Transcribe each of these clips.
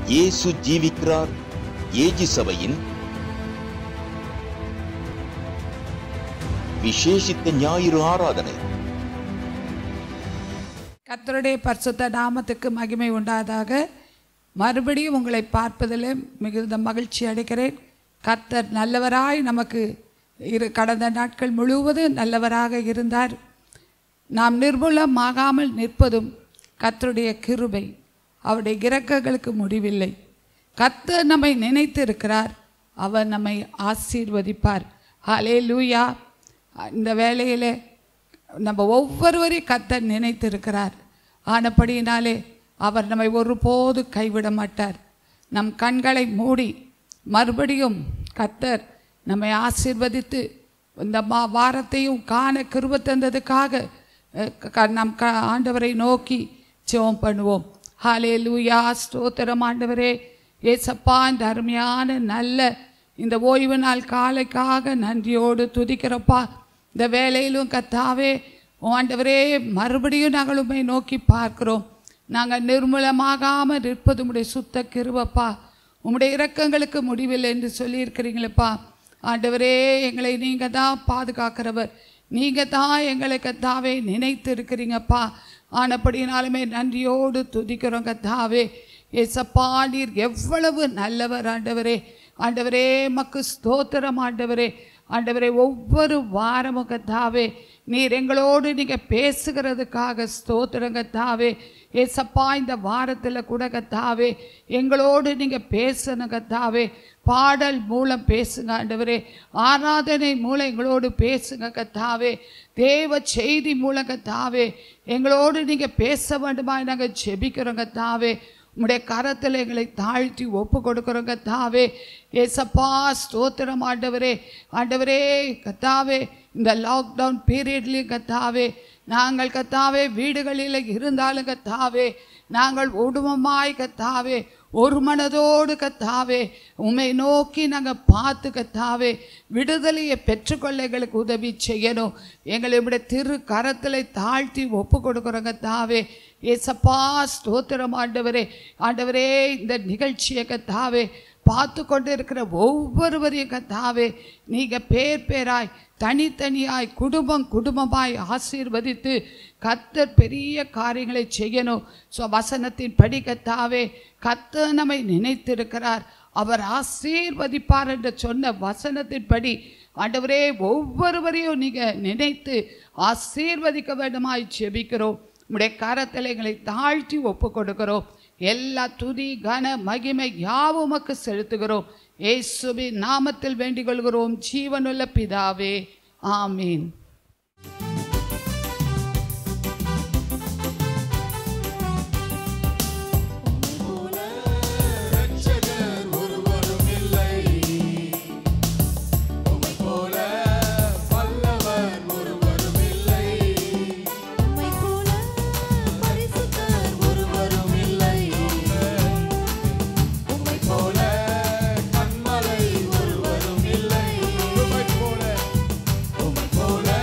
இயேசு ஜீவிக்கிறார் ஏஜி சபையின் விசேஷித்த ஞாயிறு ஆராதனை கர்த்தருடைய பரிசுத்த நாமத்துக்கு மகிமை உண்டாதாக மறுபடியும் உங்களை பார்ப்பதில் மிகுந்த மகிழ்ச்சி அடைகிறேன் கர்த்தர் நல்லவராய் நமக்கு இரு கடந்த நாட்கள் முழுவதும் நல்லவராக இருந்தார் நாம் நிர்மூலமாகாமல் நிற்பதும் கர்த்தருடைய கிருபை அவருடைய இறக்கங்களுக்கு முடிவில்லை கர்த்தர் நம்மை நினைத்து இருக்கிறார் அவர் நம்மை ஆசீர்வதிப்பார் ஹலே லூயா இந்த வேலையில் நம்ம ஒவ்வொருவரையும் கர்த்தர் நினைத்திருக்கிறார் ஆனபடியினாலே அவர் நம்மை ஒருபோது கைவிட மாட்டார் நம் கண்களை மூடி மறுபடியும் கர்த்தர் நம்மை ஆசீர்வதித்து இந்த மா வாரத்தையும் காண கிருப தந்ததுக்காக அஹ், க- நம் க ஆண்டவரை நோக்கி ஜெபம் பண்ணுவோம் ஹாலே லூயா ஸ்தோத்திரம் ஆண்டவரே ஏசப்பா இந்த அருமையான நல்ல இந்த ஓய்வு நாள் காலைக்காக நன்றியோடு துதிக்கிறப்பா இந்த வேலையிலும் கத்தாவே ஆண்டவரே மறுபடியும் நாங்கள் உம்மை நோக்கி பார்க்கிறோம் நாங்கள் நிர்மூலமாகாமல் இருப்பது உம்முடைய சுத்த கிருபப்பா உம்முடைய இரக்கங்களுக்கு முடிவில்லை என்று சொல்லியிருக்கிறீங்களேப்பா ஆண்டவரே எங்களை நீங்கள் தான் பாதுகாக்கிறவர் நீங்கள் தான் எங்களை கத்தாவே நினைத்து இருக்கிறீங்கப்பா ஆனப்படினாலுமே நன்றியோடு துதிக்கிறோம் கத்தாவே ஏசப்பா நீர் எவ்வளவு நல்லவர் ஆண்டவரே ஆண்டவரே மக்கு ஸ்தோத்திரம் ஆண்டவரே ஆண்டவரே ஒவ்வொரு வாரமும் கத்தாவே நீர் எங்களோடு நீங்கள் பேசுகிறதுக்காக ஸ்தோத்திரம் கத்தாவே ஏசப்பா இந்த வாரத்தில் கூட கத்தாவே எங்களோடு நீங்கள் பேசணும் கத்தாவே பாடல் மூலம் பேசுங்க ஆண்டவரே ஆராதனை மூலம் எங்களோடு பேசுங்க கத்தாவே தேவ செய்தி மூலம் கத்தாவே எங்களோடு நீங்கள் பேச வேண்டுமா நாங்கள் ஜெபிக்கிறோம் கத்தாவே உம்முடைய கரத்தில் எங்களை தாழ்த்தி ஒப்பு கொடுக்குறோம் கத்தாவே ஏசப்பா ஸ்தோத்திரம் ஆண்டவரே ஆண்டவரே கத்தாவே இந்த லாக்டவுன் பீரியட்லேயும் கத்தாவே நாங்கள் கத்தாவே வீடுகளில் இருந்தாலும் கத்தாவே நாங்கள் குடும்பமாய் கத்தாவே ஒரு மனதோடு கத்தாவே உம்மை நோக்கி நாங்கள் பார்த்து கத்தாவே விடுதலையை பெற்றுக்கொள்ள எங்களுக்கு உதவி செய்யணும் எங்களுடைய திரு கரத்தில் தாழ்த்தி ஒப்பு கொடுக்குறோம் கத்தாவே ஏசப்பா ஸ்தோத்திரம் ஆண்டவரே ஆண்டவரே இந்த நிகழ்ச்சியை கத்தாவே பார்த்து கொண்டு இருக்கிற ஒவ்வொருவரையும் கத்தாவே நீங்கள் பேர் பேராய் தனித்தனியாய் குடும்பம் குடும்பமாய் ஆசீர்வதித்து கத்தர் பெரிய காரியங்களை செய்யணும் ஸோ வசனத்தின் படி கத்தாவே கத்தர் நம்மை நினைத்திருக்கிறார் அவர் ஆசீர்வதிப்பார் என்று சொன்ன வசனத்தின்படி ஆண்டவரே ஒவ்வொருவரையும் நீங்கள் நினைத்து ஆசீர்வதிக்க வேண்டுமாய் ஜெபிக்கிறோம் உடைய கரத்தில் எங்களை தாழ்த்தி ஒப்பு கொடுக்கிறோம் எல்லா துதி கன மகிமை யாவும் உமக்கு செலுத்துகிறோம் இயேசுவின் நாமத்தில் வேண்டிக் கொள்கிறோம் ஜீவனுள்ள பிதாவே ஆமீன் உம்மை போல பரிசுத்தர் ஒருவரும் இல்லை உம்மை போல கண்மலை ஒருவரும் இல்லை உம்மை போல உம்மை போல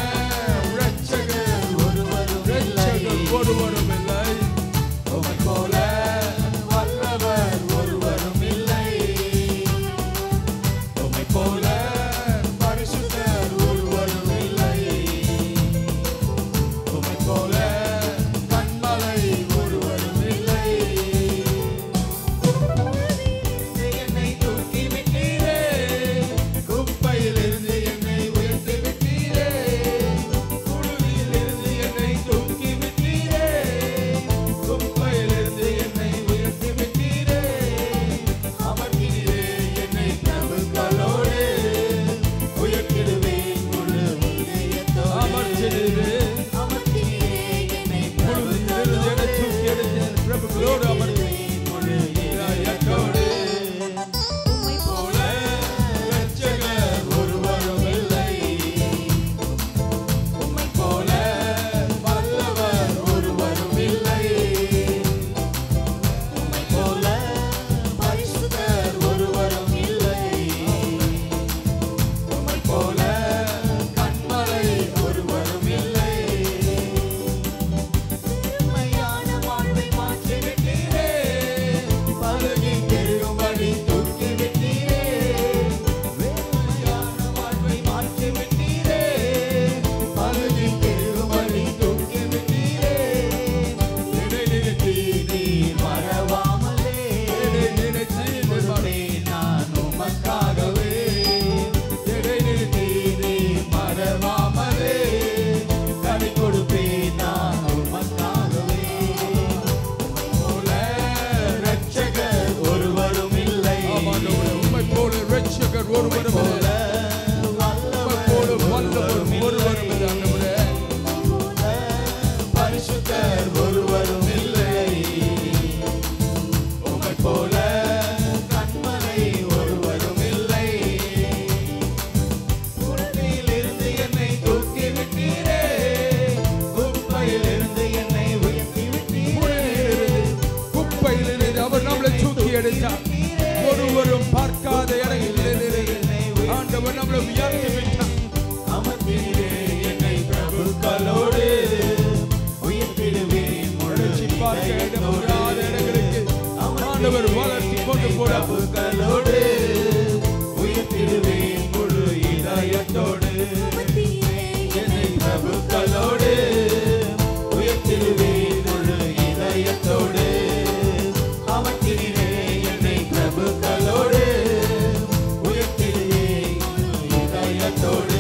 கரங்களை உயர்த்தி விட்டார் அமர்ந்திரே என்னை பிரபுக்களோடு உயிர்ப்பிடுவேன் உழைச்சி பார்க்க இடம் கூடாத இடங்களுக்கு ஆண்டவர் வளர்த்தி கொண்டு போட பிரபுக்களோடு உயிர்ப்பிடுவேன் முழு இதயத்தோடு என்னை பிரபுக்களோடு உயர்த்திடுவேன் முழு இதயத்தோடு அமர்த்தினே என்னை பிரபுக்களோடு உயர்த்திடுவேன் முழு இதயத்தோடு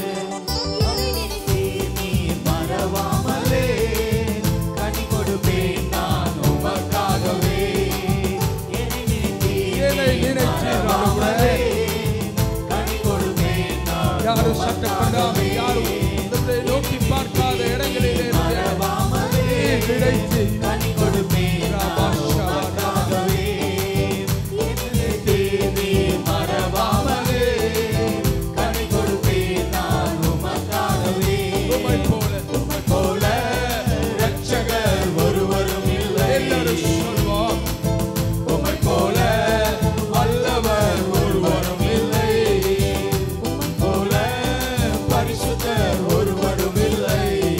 நீ மறவாமலே கனி கொடுப்பேன் நான் உமக்காகவே என்னை என்னை நினைத்து மறவாமலே கனி கொடுப்பேன் நான் யாரும் சட்டப்படாமல் யாரும் உங்களை நோக்கி பார்க்காத இடங்களிலே மறவாமலே கிடைத்து கனி கொடுப்பேன் நான் உமக்காகவே என்னை தேடி மறவாமலே கனி கொடுப்பேன் நான் உமக்காகவே உம்மை போல உம்மை போல இரட்சகர் ஒருவரும் இல்லை எல்லாரும் சொல்வோம் உம்மை போல வல்லவர் ஒருவரும் இல்லை உம்மை போல பரிசுத்தர் ஒருவரும் இல்லை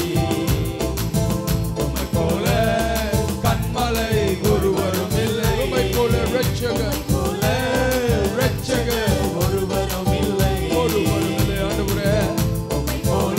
உம்மை போல கண்மலை ஒருவரும் இல்லை உம்மை போல ரட்சகர் போல இரட்சகர் ஒருவரும் இல்லை ஒருவரும் இல்லை ஆண்டவரே உம்மை போல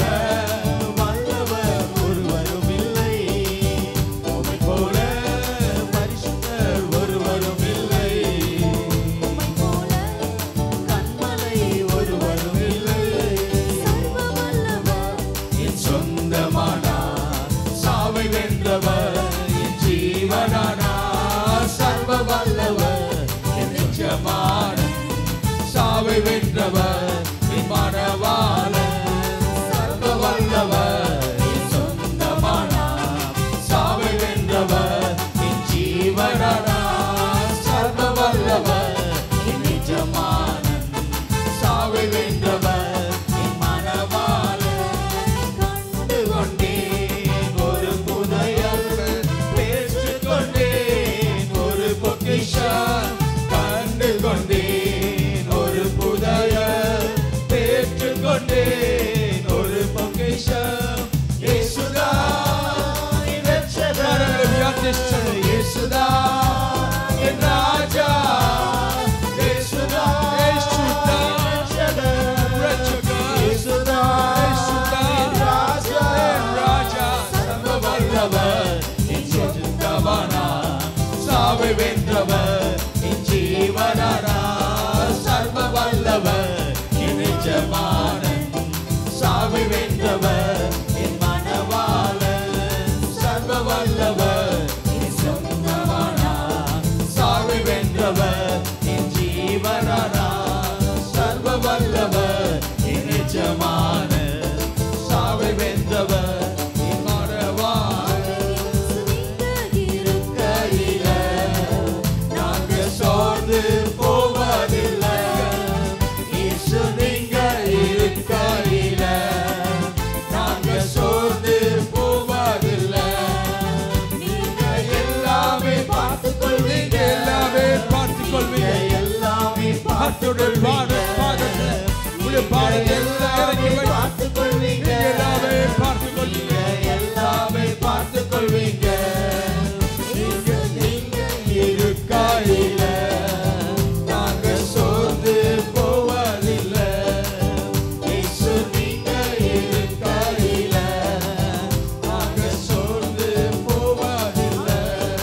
வல்லவர் ஒருவரும் இல்லை உம்மை போல பரிசுத்தர் ஒருவரும் இல்லை உம்மை போல கண்மலை ஒருவரும் இல்லை சர்வ வல்லவர் என் சொந்தமானார் சாவை வென்றவர் என் ஜீவனானார் சர்வ வல்லவர் என் நிஜமான சாவை வென்றவர் என் மனவாளன் சர்வ வல்லவர் என் சொந்தமானார் சாவை வென்றவர் என் ஜீவனானார் சர்வ வல்லவர் என் நிஜமானன் சாவை வென்றவர் என் மனவாளன் கண்டு கொண்டேன் ஒரு புதையல் பேசிக் கொண்டேன் ஒரு பொக்கிஷம் கண்டு கொண்டேன் ஒரு புதையல் பெற்றுக் கொண்டேன் ஒரு பொக்கிஷம் இயேசுதா என் இரட்சகர். இயேசுதா என் ராஜா இயேசுதா இயேசுதா என் இரட்சகர். இயேசுதா என் ராஜா ராஜா சர்வ வல்லவர் என் சொந்தமானா சாவை வென்றவர் என் ஜீவனானா சர்வ வல்லவர் என் நிஜமானன் சாவை வென்றவர் என் மனவாளன் சர்வ வல்லவர் என் சொந்தமானா சாவை வென்றவர் என் ஜீவனானா சர்வ வல்லவர் என் நிஜமானன் சாவை வென்றவர் என் மனவாளன் இருக்கையில நாங்க சோர்ந்து போவதில்லை இயேசு நீங்க இருக்கையில நாங்க சோர்ந்து போவதில்லை நீங்க எல்லாமே பார்த்துக் கொள்வீங்க எல்லாமே பார்த்துக் கொள்வீங்க எல்லாமே கர்த்தருடைய பாட பாதத்தை உடைய பாடத்தை எல்லாம் இறக்கி வை பார்த்துக் கொள்வீங்க எல்லாமே பார்த்துக் கொள்வீங்க எல்லாமே பார்த்துக் கொள்வீங்க நீங்க நீங்க இருக்கையில நாங்க சோர்ந்து போவதில்லை இயேசு நீங்க இருக்கையில நாங்க சோர்ந்து போவதில்லை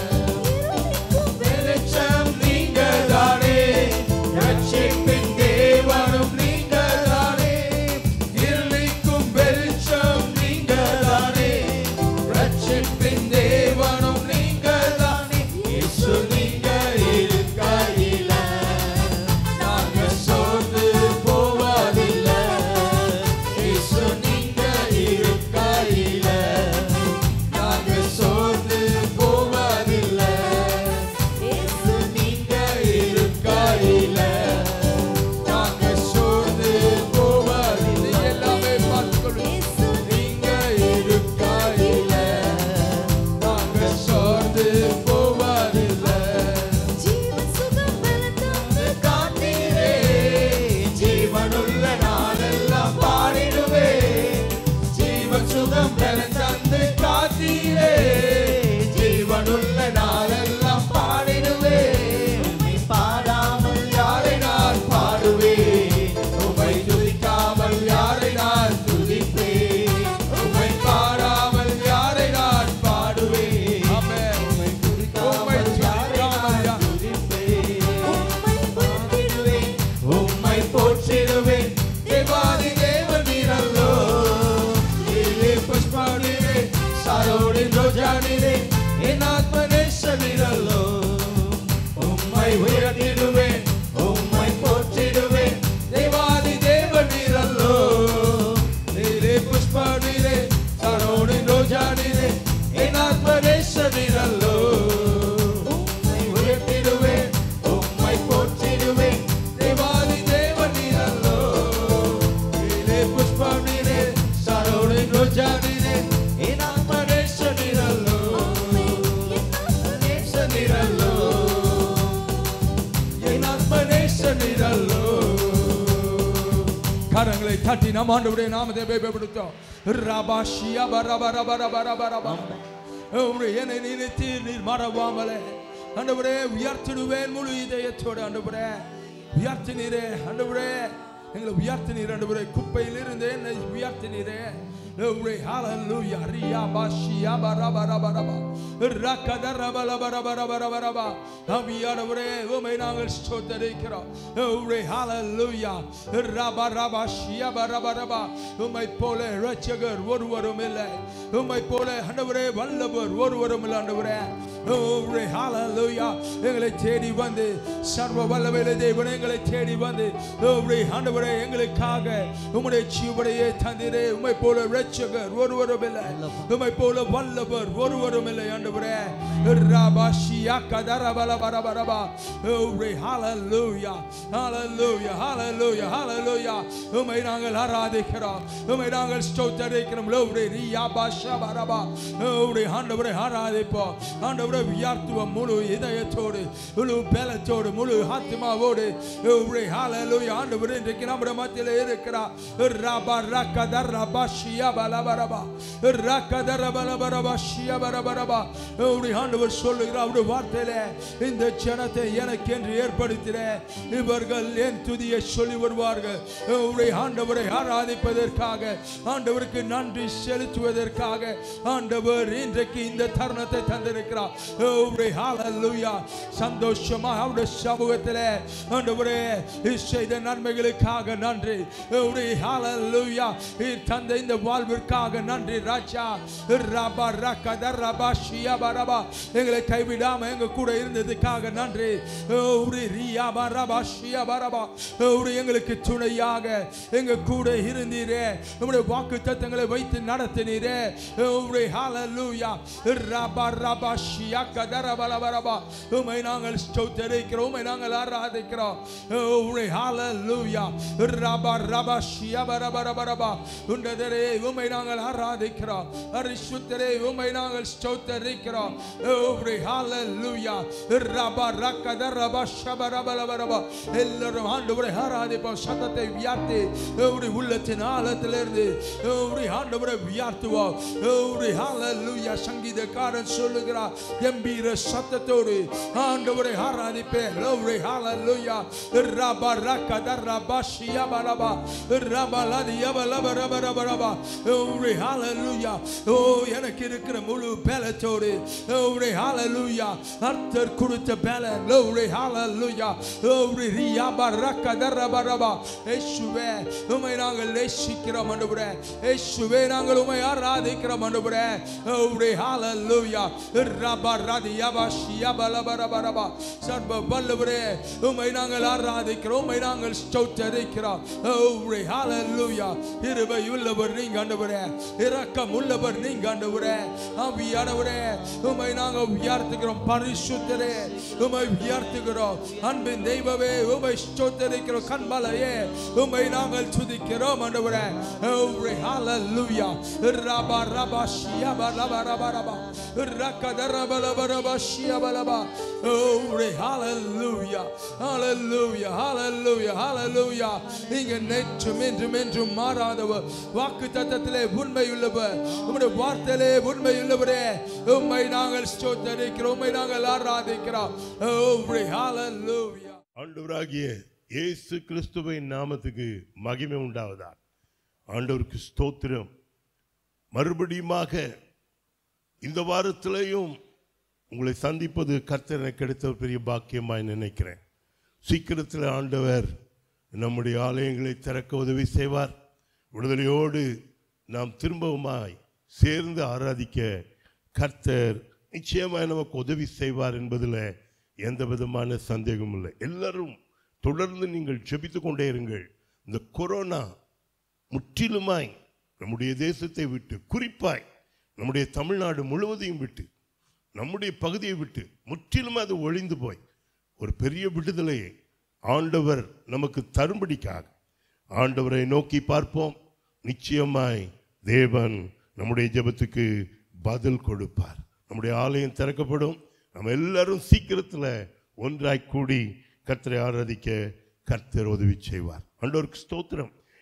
வெளிச்சம் நீங்க தானே ரட்சிப்பின் தேவனும் நீங்க தானே இருளிக்கும் வெளிச்சம் நீங்க தானே தட்டி நம் ஆண்டவருடைய நாமத்தை பயப்படுத்தோம் ரபா ஷியப ரப ரப ரப ரப ரப உம்முடைய என்னை நினைத்தீர் நீர் மறவாமலே ஆண்டவரே உயர்த்திடுவேன் முழு இதயத்தோடு ஆண்டவரே உயர்த்தினீரே ஆண்டவரே எங்களை உயர்த்தினீர் ஆண்டவரே குப்பையில் இருந்து என்னை உயர்த்தினீரே Glory, hallelujah. Ria bashia baraba raba raba. Rakada raba raba raba raba raba raba. ஆவியானவரே உமை நாங்கள் ஸ்தோத்தரிக்கிறோம் Glory, hallelujah. ரபா ரபா ஷியபா ரபா ரபா. உம்மை போல இரட்சகர் ஒருவரும் இல்லை உம்மை போல ஆண்டவரே வல்லவர் ஒருவரும் இல்லை ஆண்டவரே Glory, hallelujah. எங்களை தேடி வந்து சர்வ வல்லமையில தேவன் எங்களை தேடி வந்து Glory, ஆண்டவரே எங்களுக்காக உம்முடைய ஜீவனையே தந்திரே உம்மை போல இரட்சகர் ஒருவரும் இல்லை உம்மை போல வல்லவர் ஒருவரும் இல்லை ஆண்டவரே ராபாஷியா கதர பல பர பரபா Glory, hallelujah. Hallelujah, hallelujah, hallelujah. உம்மை நாங்கள் ஆராதிக்கிறோம் உம்மை நாங்கள் ஸ்தோத்தரிக்கிறோம் Glory, ரியா பாஷா பரபா Glory, ஆண்டவரை ஆராதிப்போம் ஆண்டவரை உயர்த்துவோம் முழு இதயத்தோடு முழு பலத்தோடு முழு ஆத்மாவோடு Glory, hallelujah. ஆண்டவர் இன்றைக்கு நம்முடைய மத்தியில் இருக்கிறார் ரபா ரக்கத ரபா ஷியா பலபரபா ரக்கத ரபலபரபா ஷியா பரபரபா Glory, ஆண்டவர் சொல்லுகிறார் அவருடைய வார்த்தையில இந்த ஜனத்தை எனக்கு என்று ஏற்படுத்தின இவர்கள் என் துதியை சொல்லி வருவார்கள் உடைய ஆண்டவரை ஆராதிப்பதற்காக ஆண்டவருக்கு நன்றி செலுத்துவதற்காக ஆண்டவர் இன்றைக்கு இந்த தருணத்தை தந்திருக்கிறார் உடைய ஹalleluya சந்தோஷமா அவருடைய சமூகத்தில் ஆண்டவரே நீர் செய்த நன்மைகளுக்காக நன்றி உடைய ஹalleluya நீர் தந்த இந்த வாழ்விற்காக நன்றி ராஜா ரபா ரகத ரபா ஷியா பரபா எங்களை கைவிடாம எங்க கூட இருந்ததுக்காக நன்றி உரி ரியா பரபா ஷியா பரபா உரி எங்களுக்கு துணையாக எங்க கூட இருந்தீரே உம்முடைய வாக்கு தத்தங்களை வைத்து நடத்தினீரே உரி ஹalleluya ரபா ரபா ஷியா கதர பல பரபா உம்மை நாங்கள் ஸ்தோத்தரிக்கிறோம் உம்மை நாங்கள் ஆராதிக்கிறோம் உரி ஹalleluya ரபா ரபா ஷியா பரபா பரபா உண்டதரே உம்மை நாங்கள் ஆராதிக்கிறோம் பரிசுத்தரே உம்மை நாங்கள் ஸ்தோத்தரிக்கிறோம் உரி ஹalleluya ரபா ரக்கத ரபா ஷப ரப லப ரபா எல்லாரும் ஆண்டவரை ஆராதிப்போம் சத்தத்தை உயர்த்தி உடைய உள்ளத்தின் ஆழத்திலிருந்து உடைய ஆண்டவரை உயர்த்துவோம் உடைய ஹalleluya சங்கீதக்காரன் சொல்லுகிறார் கம்பீர சத்தத்தோடு ஆண்டவரை ஆராதிப்பேன் உடைய ஹalleluya ரபா ரக்கத ரபா ஷியப ரபா ரபா லதி யப லப ரப ரப ரபா உடைய ஹalleluya ஓ எனக்கு இருக்கிற முழு பலத்தோடு உடைய ஹalleluya கர்த்தர் கொடுத்த பலன் glory hallelujah glory ரியா பரக்க தரப ரபா இயேசுவே உம்மை நாங்கள் நேசிக்கிறோம் ஆண்டவரே இயேசுவே நாங்கள் உம்மை ஆராதிக்கிறோம் ஆண்டவரே glory hallelujah ரபா ரதியா பாஷியா பலப ரப ரபா சர்வ வல்லவரே உம்மை நாங்கள் ஆராதிக்கிறோம் உம்மை நாங்கள் ஸ்தோத்தரிக்கிறோம் glory hallelujah இருபை உள்ளவர் நீங்க ஆண்டவரே இரக்கம் உள்ளவர் நீங்க ஆண்டவரே ஆவியானவரே உம்மை நாங்கள் உயர்த்துகிறோம் பரிசுத்தரே உம்மை உயர்த்துகிறோம் அன்பின் தெய்வமே உம்மை ஸ்தோத்தரிக்கிறோம் கண்மலையே உம்மை நாங்கள் துதிக்கிறோம் ஆண்டவரே ஓரே ஹalleluya ரபா ரபா ஷியபா ரபா ரபா ரபா ரக்கத ரபா ரபா ரபா ஷியபா ரபா ஓரே ஹalleluya ஹalleluya ஹalleluya ஹalleluya நீங்க நேற்றும் என்றும் என்றும் மாறாதவர் வாக்கு தத்தத்திலே உண்மை உள்ளவர் உம்முடைய வார்த்தையிலே உண்மை உள்ளவரே உம்மை நாங்கள் ஸ்தோத்தரிக்கிறோம் உம்மை நாங்கள் ஆராதிக்கிறோம் ஓரே ஹalleluya ஆண்டவராகிய இயேசு கிறிஸ்துவின் நாமத்துக்கு மகிமை உண்டாவதா ஆண்டவருக்கு ஸ்தோத்திரம் மறுபடியுமாக இந்த வாரத்திலையும் உங்களை சந்திப்பது கர்த்தர் எனக்கு கிடைத்த ஒரு பெரிய பாக்கியமாய் நினைக்கிறேன் சீக்கிரத்தில் ஆண்டவர் நம்முடைய ஆலயங்களை திறக்க உதவி செய்வார் விடுதலையோடு நாம் திரும்பவுமாய் சேர்ந்து ஆராதிக்க கர்த்தர் நிச்சயமாய் நமக்கு உதவி செய்வார் என்பதில் எந்த விதமான சந்தேகமும் இல்லை எல்லாரும் தொடர்ந்து நீங்கள் ஜெபித்து கொண்டே இருங்கள் இந்த கொரோனா முற்றிலுமாய் நம்முடைய தேசத்தை விட்டு குறிப்பாய் நம்முடைய தமிழ்நாடு முழுவதையும் விட்டு நம்முடைய பகுதியை விட்டு முற்றிலும் அது ஒழிந்து போய் ஒரு பெரிய விடுதலையை ஆண்டவர் நமக்கு தரும்படிக்காக ஆண்டவரை நோக்கி பார்ப்போம் நிச்சயமாய் தேவன் நம்முடைய ஜெபத்துக்கு பதில் கொடுப்பார் நம்முடைய ஆலயம் திறக்கப்படும் நம்ம எல்லாரும் சீக்கிரத்தில் ஒன்றாய் கூடி கர்த்தரை ஆராதிக்க கர்த்தர் உதவி செய்வார் ஆண்டவருக்கு ஸ்தோத்திரம்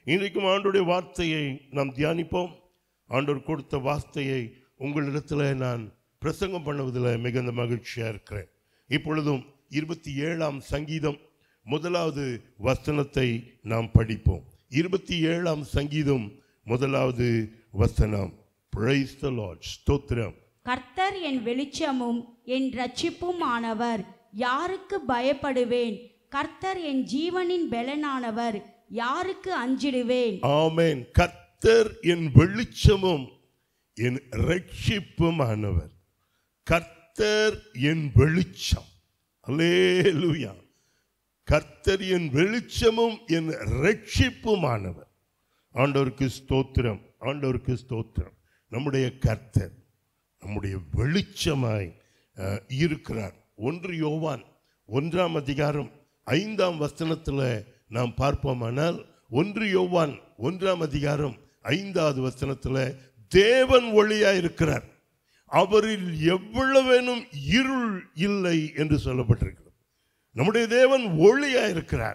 இன்றைக்கும் ஆண்டுடைய வார்த்தையை நாம் தியானிப்போம் ஆண்டவர் கொடுத்த வார்த்தையை உங்களிடத்தில் நான் பிரசங்கம் பண்ணுவதில் மிகுந்த மகிழ்ச்சியாக இருக்கிறேன் இப்பொழுதும் இருபத்தி ஏழாம் சங்கீதம் முதலாவது வசனத்தை நாம் படிப்போம் இருபத்தி ஏழாம் சங்கீதம் முதலாவது வசனம் பிரைஸ் த லார்ட் ஸ்தோத்திரம் கர்த்தர் என் வெளிச்சமும் என் இரட்சிப்பும் ஆனவர் யாருக்கு பயப்படுவேன் கர்த்தர் என் ஜீவனின் பெலனானவர் யாருக்கு அஞ்சிடுவேன் ஆமென் கர்த்தர் என் வெளிச்சமும் என் ரட்சிப்புமானவர் கர்த்தர் என் வெளிச்சம் அல்லேலூயா கர்த்தர் என் வெளிச்சமும் என் ரட்சிப்புமானவர் ஆண்டவருக்கு ஸ்தோத்திரம் ஆண்டவருக்கு ஸ்தோத்திரம் நம்முடைய கர்த்தர் நம்முடைய வெளிச்சமாய் அஹ், இருக்கிறார் ஒன்று யோவான் ஒன்றாம் அதிகாரம் ஐந்தாம் வசனத்தில் நாம் பார்ப்போமானால் ஒன்று யோவான் ஒன்றாம் அதிகாரம் ஐந்தாவது வசனத்தில் தேவன் ஒளியா இருக்கிறார் அவரில் எவ்வளவேனும் இருள் இல்லை என்று சொல்லப்பட்டிருக்கிறது நம்முடைய தேவன் ஒளியா இருக்கிறார்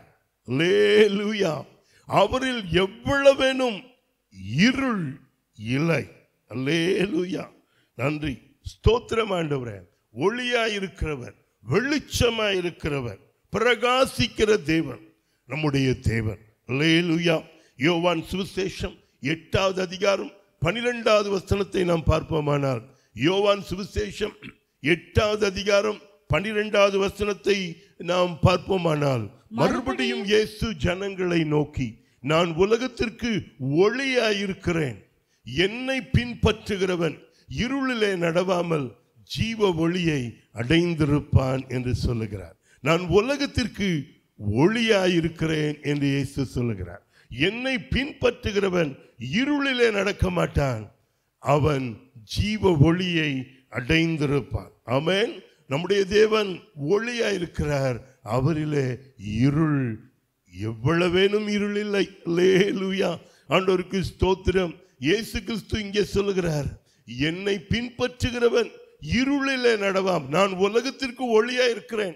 லேலூயா அவரில் எவ்வளவேனும் இருள் இல்லை அல்லேலூயா நன்றி ஸ்தோத்திரம் ஆண்டவரே ஒளியா இருக்கிறவர் வெளிச்சமா இருக்கிறவர் பிரகாசிக்கிற தேவன் நம்முடைய தேவன் அல்லேலூயா யோவான் சுவிசேஷம் எட்டாவது அதிகாரம் பனிரெண்டாவது வசனத்தை நாம் பார்ப்போமானால் யோவான் சுவிசேஷம் எட்டாவது அதிகாரம் பனிரெண்டாவது வசனத்தை நாம் பார்ப்போமானால் மறுபடியும் இயேசு ஜனங்களை நோக்கி நான் உலகத்திற்கு ஒளியாயிருக்கிறேன் என்னை பின்பற்றுகிறவன் இருளிலே நடவாமல் ஜீவ ஒளியை அடைந்திருப்பான் என்று சொல்லுகிறார் நான் உலகத்திற்கு ஒளியாயிருக்கிறேன் என்று இயேசு சொல்லுகிறார் என்னை பின்பற்றுகிறவன் இருளிலே நடக்க மாட்டான் அவன் ஜீவ ஒளியை அடைந்திருப்பான் ஆமென் நம்முடைய தேவன் ஒளியா இருக்கிறார் அவரிலே இருள் எவ்வளவேனும் இருள் இல்லை லேலுயா ஆண்டவருக்கு ஸ்தோத்திரம் இயேசு கிறிஸ்து இங்கே சொல்லுகிறார் என்னை பின்பற்றுகிறவன் இருளிலே நடவாம் நான் உலகத்திற்கு ஒளியா இருக்கிறேன்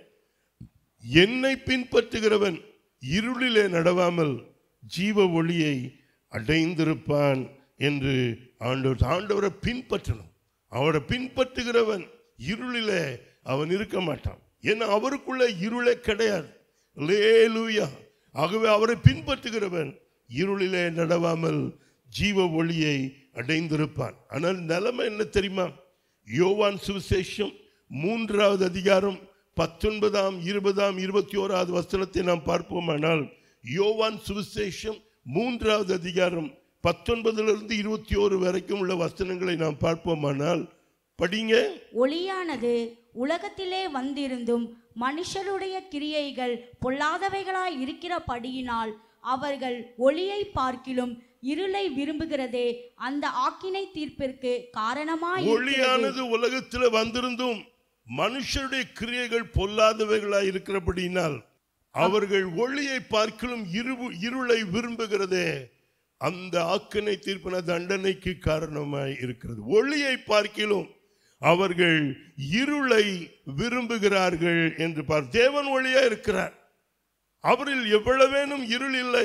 என்னை பின்பற்றுகிறவன் இருளிலே நடவாமல் ஜீவ ஒளியை அடைந்திருப்பான் என்று ஆண்டவர் ஆண்டவரை பின்பற்றணும் அவரை பின்பற்றுகிறவன் இருளிலே அவன் இருக்க மாட்டான் ஏன்னா அவருக்குள்ள இருளே கிடையாது லேலூயா ஆகவே அவரை பின்பற்றுகிறவன் இருளிலே நடவாமல் ஜீவ ஒளியை அடைந்திருப்பான் ஆனால் நிலைமை என்ன தெரியுமா யோவான் சுவிசேஷம் மூன்றாவது அதிகாரம் பத்தொன்பதாம் இருபதாம் இருபத்தி ஓராவது வசனத்தை நாம் பார்ப்போமானால் யோவான் சுவிசேஷம் மூன்றாவது அதிகாரம் பத்தொன்பதிலிருந்து இருபத்தி ஓரு வரைக்கும் உள்ள வசனங்களை நாம் பார்ப்போமானால் படிங்க ஒளியானது உலகத்திலே வந்திருந்தும் மனுஷருடைய கிரியைகள் பொல்லாதவைகளாய் இருக்கிறபடியினால் அவர்கள் ஒளியை பார்க்கிலும் இருளை விரும்புகிறதே அந்த ஆக்கினை தீர்ப்பிற்கு காரணமாய் இருக்கிறது. ஒளியானது உலகத்தில் வந்திருந்தும் மனுஷருடைய கிரியைகள் பொல்லாதவைகளாய் இருக்கிறபடியினால் அவர்கள் ஒளியை பார்க்கலும் இருவு இருளை விரும்புகிறதே அந்த ஆக்கினை தீர்ப்பின தண்டனைக்கு காரணமாய் இருக்கிறது ஒளியை பார்க்கிலும் அவர்கள் இருளை விரும்புகிறார்கள் என்று பார் தேவன் ஒளியா இருக்கிறார் அவரில் எவ்வளவேனும் இருள் இல்லை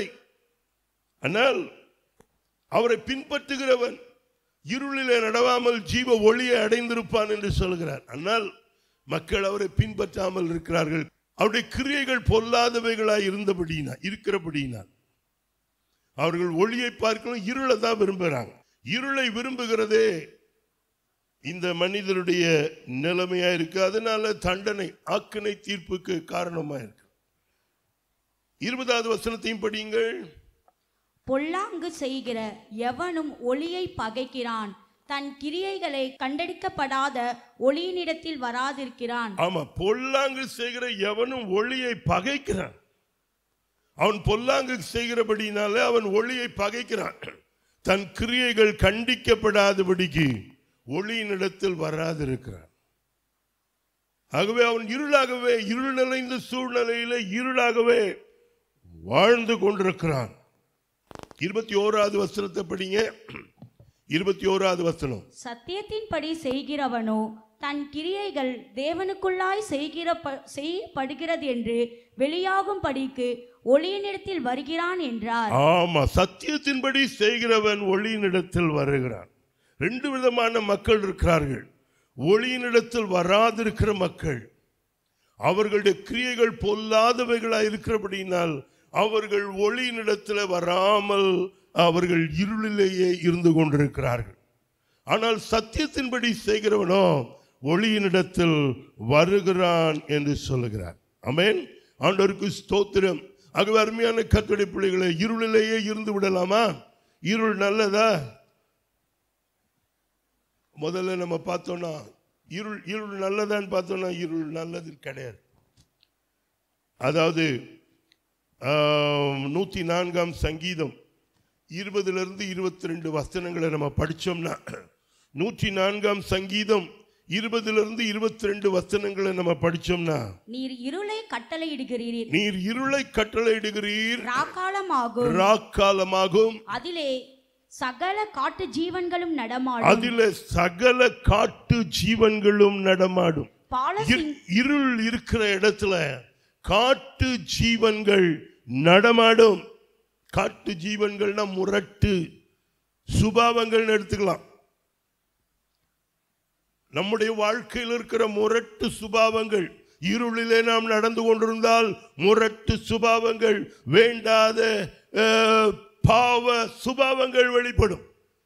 ஆனால் அவரை பின்பற்றுகிறவன் இருளிலே நடவாமல் ஜீவ ஒளியை அடைந்திருப்பான் என்று சொல்கிறார் ஆனால் மக்கள் அவரை பின்பற்றாமல் இருக்கிறார்கள் அவருடைய கிரியைகள் பொல்லாதவைகளாய் இருந்தபடியினால் இருக்கிறபடியினால் அவர்கள் ஒளியை பார்க்கணும் இருளை தான் விரும்புகிறாங்க இருளை விரும்புகிறதே இந்த மனிதருடைய நிலைமையா இருக்கு அதனால தண்டனை ஆக்கினை தீர்ப்புக்கு காரணமா இருக்கு இருபதாவது வசனத்தையும் படியுங்கள் பொல்லாங்கு செய்கிற எவனும் ஒளியை பகைக்கிறான் தன் கிரியைகளை கண்டடிக்கப்படாத ஒளியினிடத்தில் வராதிருக்கிறான் ஆமா பொல்லாங்கு செய்கிற எவனும் ஒளியை பகைக்கிறான் அவன் பொல்லாங்கு செய்கிறபடினாலே அவன் ஒளியை பகைக்கிறான் தன் கிரியைகள் கண்டிக்கப்படாதபடிக்கு ஒளியினிடத்தில் வராதிருக்கிறான் ஆகவே அவன் இருளாகவே இருள் நிறைந்த சூழ்நிலையில இருளாகவே வாழ்ந்து கொண்டிருக்கிறான் இருபத்தி ஓராவது வசனத்தை படிங்க இருபத்தி ஓராவது வசனம் சத்தியத்தின்படி செய்கிறவனோ தன் கிரியைகள் தேவனுக்குள்ளாய் செய்கிற ப- செய்யப்படுகிறது என்று வெளியாகும்படிக்கு ஒளியினிடத்தில் வருகிறான் என்றார் ஆமா சத்தியத்தின்படி செய்கிறவன் ஒளியினிடத்தில் வருகிறான் ரெண்டு விதமான மக்கள் இருக்கிறார்கள் ஒளியினிடத்தில் வராதிருக்கிற மக்கள் அவர்களுடைய கிரியைகள் பொல்லாதவைகளாய் இருக்கிறபடியினால் அவர்கள் ஒளியினிடத்தில் வராமல் அவர்கள் இருளிலேயே இருந்து கொண்டிருக்கிறார்கள் ஆனால் சத்தியத்தின்படி செய்கிறவனோ ஒளியினிடத்தில் வருகிறான் என்று சொல்லுகிறார் அமேன் ஆண்டவருக்கு ஸ்தோத்திரம் ஆகவே அருமையான கத்தடி பிள்ளைகளை இருளிலேயே இருந்து விடலாமா இருள் நல்லதா முதல்ல நம்ம பார்த்தோம்னா இருள் இருள் நல்லதான்னு பார்த்தோம்னா இருள் நல்லது கிடையாது அதாவது ஆம், நூத்தி நான்காம் சங்கீதம் இருபதுல இருந்து இருபத்தி ரெண்டு வசனங்களை நம்ம படிச்சோம்னா நூற்றி நான்காம் சங்கீதம் இருபதுல இருந்து இருபத்தி ரெண்டு வசனங்களை நம்ம படிச்சோம்னா நீர் இருளை கட்டளையிடுகிறீர் நீர் இருளை கட்டளையிடுகிறீர் ராக்காலமாகும் ராக்காலமாகும் அதிலே சகல காட்டு ஜீவன்களும் நடமாடும் அதில சகல காட்டு ஜீவன்களும் நடமாடும் பாலசிங் இரு- இருள் இருக்கிற இடத்துல காட்டு ஜீவன்கள் நடமாடும் காட்டு ஜீவன்கள்னா முரட்டு சுபாவங்கள்னு எடுத்துக்கலாம் நம்முடைய வாழ்க்கையில் இருக்கிற முரட்டு சுபாவங்கள் இருளிலே நாம் நடந்து கொண்டிருந்தால் முரட்டு சுபாவங்கள் வேண்டாத அஹ், பாவ சுபாவங்கள் வெளிப்படும்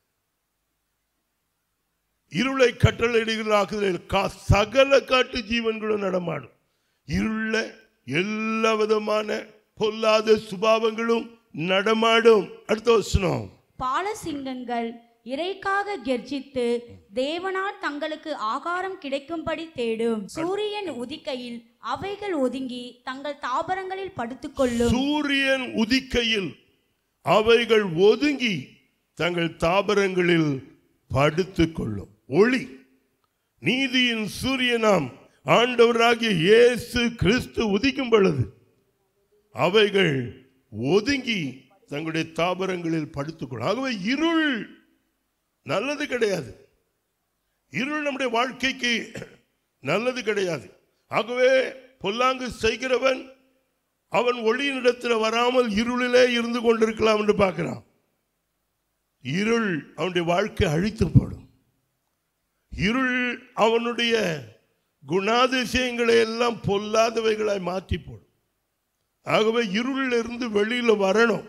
இருளை கட்டளையிடுகிறார்கள் கா- சகல காட்டு ஜீவன்களும் நடமாடும் இருள எல்லா விதமான பொல்லாத சுபாவங்களும் நடமாடும் அடுத்த வசனம் பாலசிங்கங்கள் இறைக்காக கெர்ஜித்து தேவனால் தங்களுக்கு ஆகாரம் கிடைக்கும்படி தேடும் சூரியன் உதிக்கையில் அவைகள் ஒதுங்கி தங்கள் தாபரங்களில் படுத்துக்கொள்ளும் சூரியன் உதிக்கையில் அவைகள் ஒதுங்கி தங்கள் தாபரங்களில் படுத்துக் கொள்ளும் ஒளி நீதியின் சூரியனாம் ஆண்டவராகிய இயேசு கிறிஸ்து உதிக்கும் பொழுது அவைகள் ஒதுங்கி தங்களுடைய தாபரங்களில் படுத்துக்கொள்ளும் ஆகவே இருள் நல்லது கிடையாது இருள் நம்முடைய வாழ்க்கைக்கு நல்லது கிடையாது ஆகவே பொல்லாங்கு செய்கிறவன் அவன் ஒளியினிடத்தில் வராமல் இருளிலே இருந்து கொண்டிருக்கலாம் என்று பார்க்கிறான் இருள் அவனுடைய வாழ்க்கை அழித்து போடும் இருள் அவனுடைய குணாதிசயங்களை எல்லாம் பொல்லாதவைகளாய் மாற்றி போடும் ஆகவே இருளில் இருந்து வெளியில வரணும்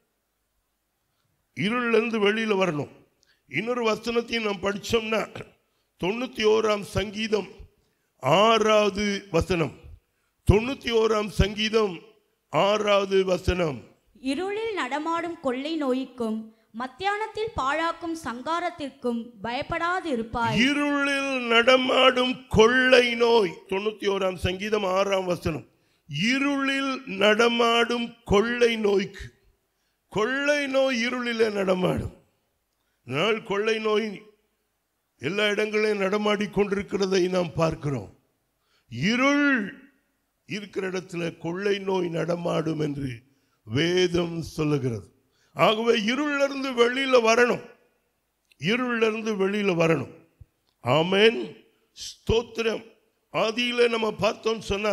இருளில் இருந்து வெளியில வரணும் இன்னொரு வசனத்தையும் நாம் படிச்சோம்னா தொண்ணூத்தி ஓராம் சங்கீதம் ஆறாவது வசனம் தொண்ணூத்தி ஓராம் சங்கீதம் ஆறாவது வசனம் இருளில் நடமாடும் கொள்ளை நோய்க்கும் மத்தியானத்தில் பாழாக்கும் சங்காரத்திற்கும் பயப்படாது இருப்பாய் இருளில் நடமாடும் கொள்ளை நோய் தொண்ணூத்தி ஓராம் சங்கீதம் ஆறாம் வசனம் இருளில் நடமாடும் கொள்ளை நோய்க்கு கொள்ளை நோய் இருளிலே நடமாடும் நாள் கொள்ளை நோய் எல்லா இடங்களிலும் நடமாடி கொண்டிருக்கிறதை நாம் பார்க்கிறோம் இருள் இருக்கிற இடத்துல கொள்ளை நோய் நடமாடும் என்று வேதம் சொல்லுகிறது ஆகவே இருள்ல இருந்து வெளியில வரணும் இருள்ல இருந்து வெளியில வரணும் ஆமென் ஸ்தோத்திரம் ஆதியில நம்ம பார்த்தோம் சொன்னா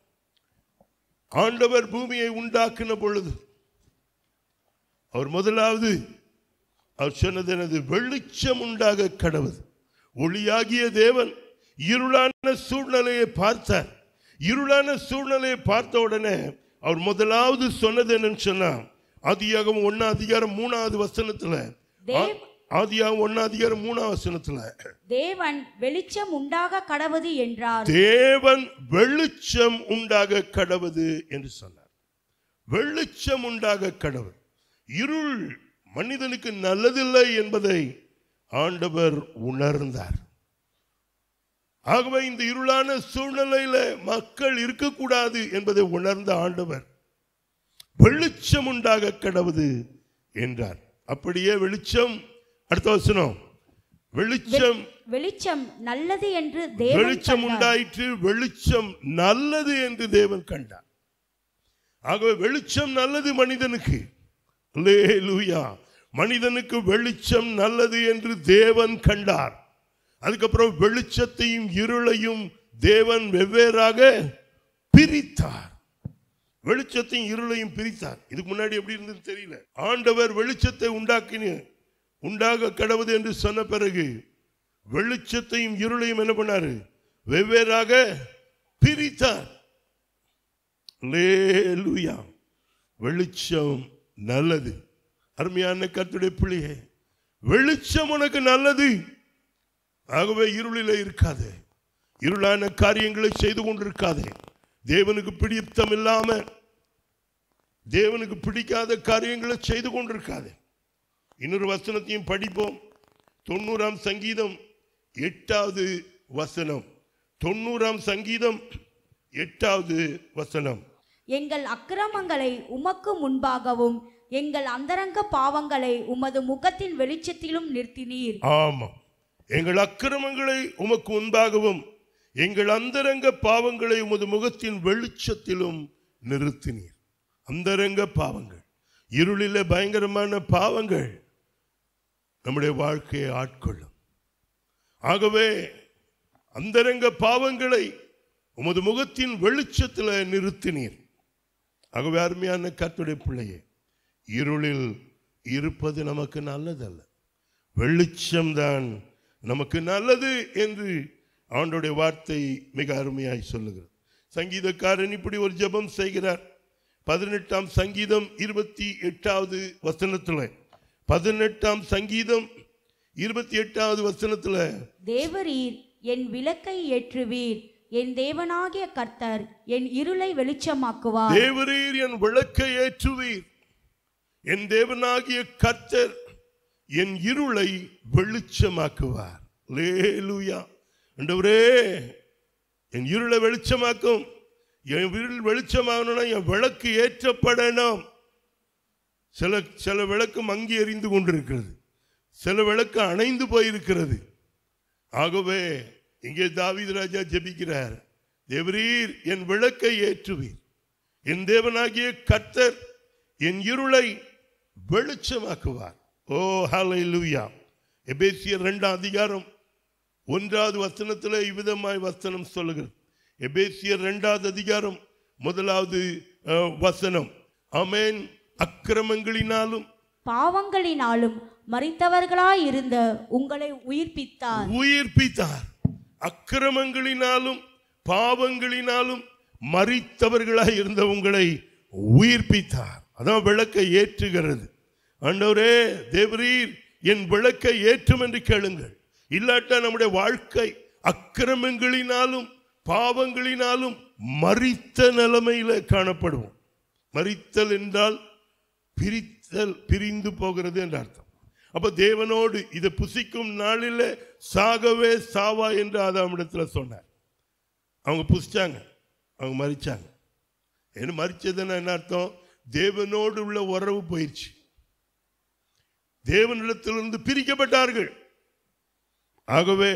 ஆண்டவர் பூமியை உண்டாக்கின பொழுது அவர் முதலாவது அவர் சொன்னது எனது வெளிச்சம் உண்டாக கடவுள் ஒளியாகிய தேவன் இருளான சூழ்நிலையை பார்த்தார் இருளான சூழ்நிலையை பார்த்த உடனே அவர் முதலாவது சொன்னது என்னன்னு சொன்னா ஆதியாகம் ஒன்னா அதிகாரம் மூணாவது வசனத்துல தேவ்- ஆதியாகம் ஒன்னா அதிகாரம் மூணாவது வசனத்துல தேவன் வெளிச்சம் உண்டாக கடவது என்றார் தேவன் வெளிச்சம் உண்டாக கடவுது என்று சொன்னார் வெளிச்சம் உண்டாக கடவுள் இருள் மனிதனுக்கு நல்லதில்லை என்பதை ஆண்டவர் உணர்ந்தார் ஆகவே இந்த இருளான சூழ்நிலையில மக்கள் இருக்கக்கூடாது என்பதை உணர்ந்த ஆண்டவர் வெளிச்சம் உண்டாக கடவுது என்றார் அப்படியே வெளிச்சம் அடுத்த வசனம் வெளிச்சம் வெளிச்சம் நல்லது என்று தேவன் வெளிச்சம் கண்டார். உண்டாயிற்று வெளிச்சம் நல்லது என்று தேவன் கண்டார் ஆகவே வெளிச்சம் நல்லது மனிதனுக்கு அல்லேலூயா மனிதனுக்கு வெளிச்சம் நல்லது என்று தேவன் கண்டார் அதுக்கப்புறம் வெளிச்சத்தையும் இருளையும் தேவன் வெவ்வேறாக பிரித்தார் வெளிச்சத்தையும் இருளையும் பிரித்தார் இதுக்கு முன்னாடி எப்படி இருந்தது தெரியல ஆண்டவர் வெளிச்சத்தை உண்டாக்கின உண்டாக கடவுது என்று சொன்ன பிறகு வெளிச்சத்தையும் இருளையும் என்ன பண்ணாரு வெவ்வேறாக பிரித்தார் அல்லேலூயா வெளிச்சம் நல்லது அருமையான கர்த்தருடைய பிள்ளையே வெளிச்சம் உனக்கு நல்லது ஆகவே இருளிலே இருக்காதே இருளான காரியங்களை செய்து கொண்டிருக்காதே தேவனுக்கு பிடித்தம் இல்லாம தேவனுக்கு பிடிக்காத காரியங்களை செய்து கொண்டிருக்காதே இன்னொரு வசனத்தையும் படிப்போம் தொண்ணூறாம் சங்கீதம் எட்டாவது வசனம் தொண்ணூறாம் சங்கீதம் எட்டாவது வசனம் எங்கள் அக்கிரமங்களை உமக்கு முன்பாகவும் எங்கள் அந்தரங்க பாவங்களை உமது முகத்தின் வெளிச்சத்திலும் நிறுத்தினீர் ஆமாம் எங்கள் அக்கிரமங்களை உமக்கு முன்பாகவும் எங்கள் அந்தரங்க பாவங்களை உமது முகத்தின் வெளிச்சத்திலும் நிறுத்தினீர் அந்தரங்க பாவங்கள் இருளிலே பயங்கரமான பாவங்கள் நம்முடைய வாழ்க்கையை ஆட்கொள்ளும் ஆகவே அந்தரங்க பாவங்களை உமது முகத்தின் வெளிச்சத்தில் நிறுத்தினீர் ஆகவே அருமையான கர்த்தருடைய பிள்ளையே இருளில் இருப்பது நமக்கு நல்லதல்ல வெளிச்சம்தான் நமக்கு நல்லது என்று ஆண்டோடைய வார்த்தை மிக அருமையாய் சொல்லுகிறது சங்கீதக்காரன் இப்படி ஒரு ஜெபம் செய்கிறார் பதினெட்டாம் சங்கீதம் இருபத்தி எட்டாவது வசனத்தில் பதினெட்டாம் சங்கீதம் இருபத்தி எட்டாவது வசனத்தில் தேவரீர் என் விளக்கை ஏற்றுவீர் என் தேவனாகிய கர்த்தர் என் இருளை வெளிச்சமாக்குவார் தேவரீர் என் விளக்கை ஏற்றுவீர் என் தேவனாகிய கர்த்தர் என் இருளை வெளிச்சமாக்குவார் லேலூயா ஆண்டவரே என் இருளை வெளிச்சமாக்கும் என் இருள் வெளிச்சமாகணும்னா என் விளக்கு ஏற்றப்படணும் சில சில விளக்கு மங்கி எரிந்து கொண்டிருக்கிறது சில விளக்கு அணைந்து போயிருக்கிறது ஆகவே இங்கே தாவீது ராஜா ஜெபிக்கிறார் தேவரீர் என் விளக்கை ஏற்றுவீர் என் தேவனாகிய கர்த்தர் என் இருளை வெளிச்சமாக்குவார் ஓ ஹalleluya எபேசியர் இரண்டாம் அதிகாரம் ஒன்றாவது வசனத்தில் இவ்விதமாய் வசனம் சொல்லுகிறது எபேசியர் இரண்டாவது அதிகாரம் முதலாவது அஹ், வசனம் அமேன் அக்கிரமங்களினாலும் பாவங்களினாலும் மறித்தவர்களாயிருந்த உங்களை உயிர்ப்பித்தார் உயிர்ப்பித்தார் அக்கிரமங்களினாலும் பாவங்களினாலும் மறித்தவர்களாய் இருந்த உங்களை உயிர்ப்பித்தார் அதான் விளக்கை ஏற்றுகிறது ஆண்டவரே தேவரீர் என் விளக்கை ஏற்றும் என்று கேளுங்கள் இல்லாட்டா நம்முடைய வாழ்க்கை அக்கிரமங்களினாலும் பாவங்களினாலும் மறித்த நிலைமையில காணப்படுவோம் மறித்தல் என்றால் பிரித்தல் பிரிந்து போகிறது என்ற அர்த்தம் அப்ப தேவனோடு இதை புசிக்கும் நாளில் சாகவே சாவா என்று ஆதாமிடத்துல சொன்னார் அவங்க புசிச்சாங்க அவங்க மறிச்சாங்க என்ன மறிச்சதுன்னா என்ன அர்த்தம் தேவனோடு உள்ள உறவு போயிடுச்சு தேவனிடத்திலிருந்து பிரிக்கப்பட்டார்கள் ஆகவே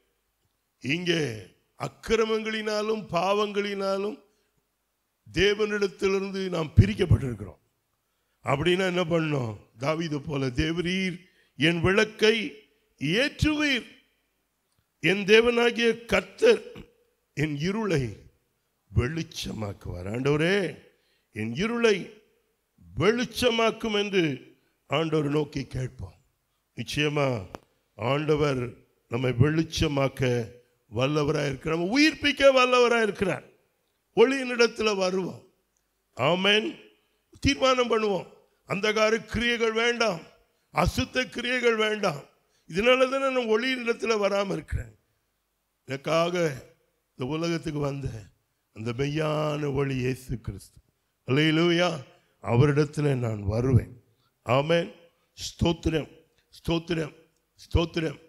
இங்கே அக்கிரமங்களினாலும் பாவங்களினாலும் தேவனிடத்திலிருந்து நாம் பிரிக்கப்பட்டிருக்கிறோம் அப்படின்னா என்ன பண்ணோம் தாவீது போல தேவரீர் என் விளக்கை ஏற்றுவீர் என் தேவனாகிய கர்த்தர் என் இருளை வெளிச்சமாக்குவார் ஆண்டவரே என் இருளை வெளிச்சமாக்கும் என்று ஆண்டவர் நோக்கி கேட்போம் நிச்சயமா ஆண்டவர் நம்மை வெளிச்சமாக்க வல்லவராக இருக்கிறார் நம்ம உயிர்ப்பிக்க வல்லவராக இருக்கிறார் ஒளியினிடத்தில் வருவோம் ஆமென் தீர்மானம் பண்ணுவோம் அந்தகார கிரியைகள் வேண்டாம் அசுத்த கிரியைகள் வேண்டாம் இதனால தானே நான் ஒளியினிடத்தில் வராமல் இருக்கிறேன் எனக்காக இந்த உலகத்துக்கு வந்த அந்த மெய்யான ஒளி இயேசு கிறிஸ்து அல்லையிலூயா அவரிடத்தில் நான் வருவேன் ஆமென் ஸ்தோத்திரம் ஸ்தோத்திரம் ஸ்தோத்திரம்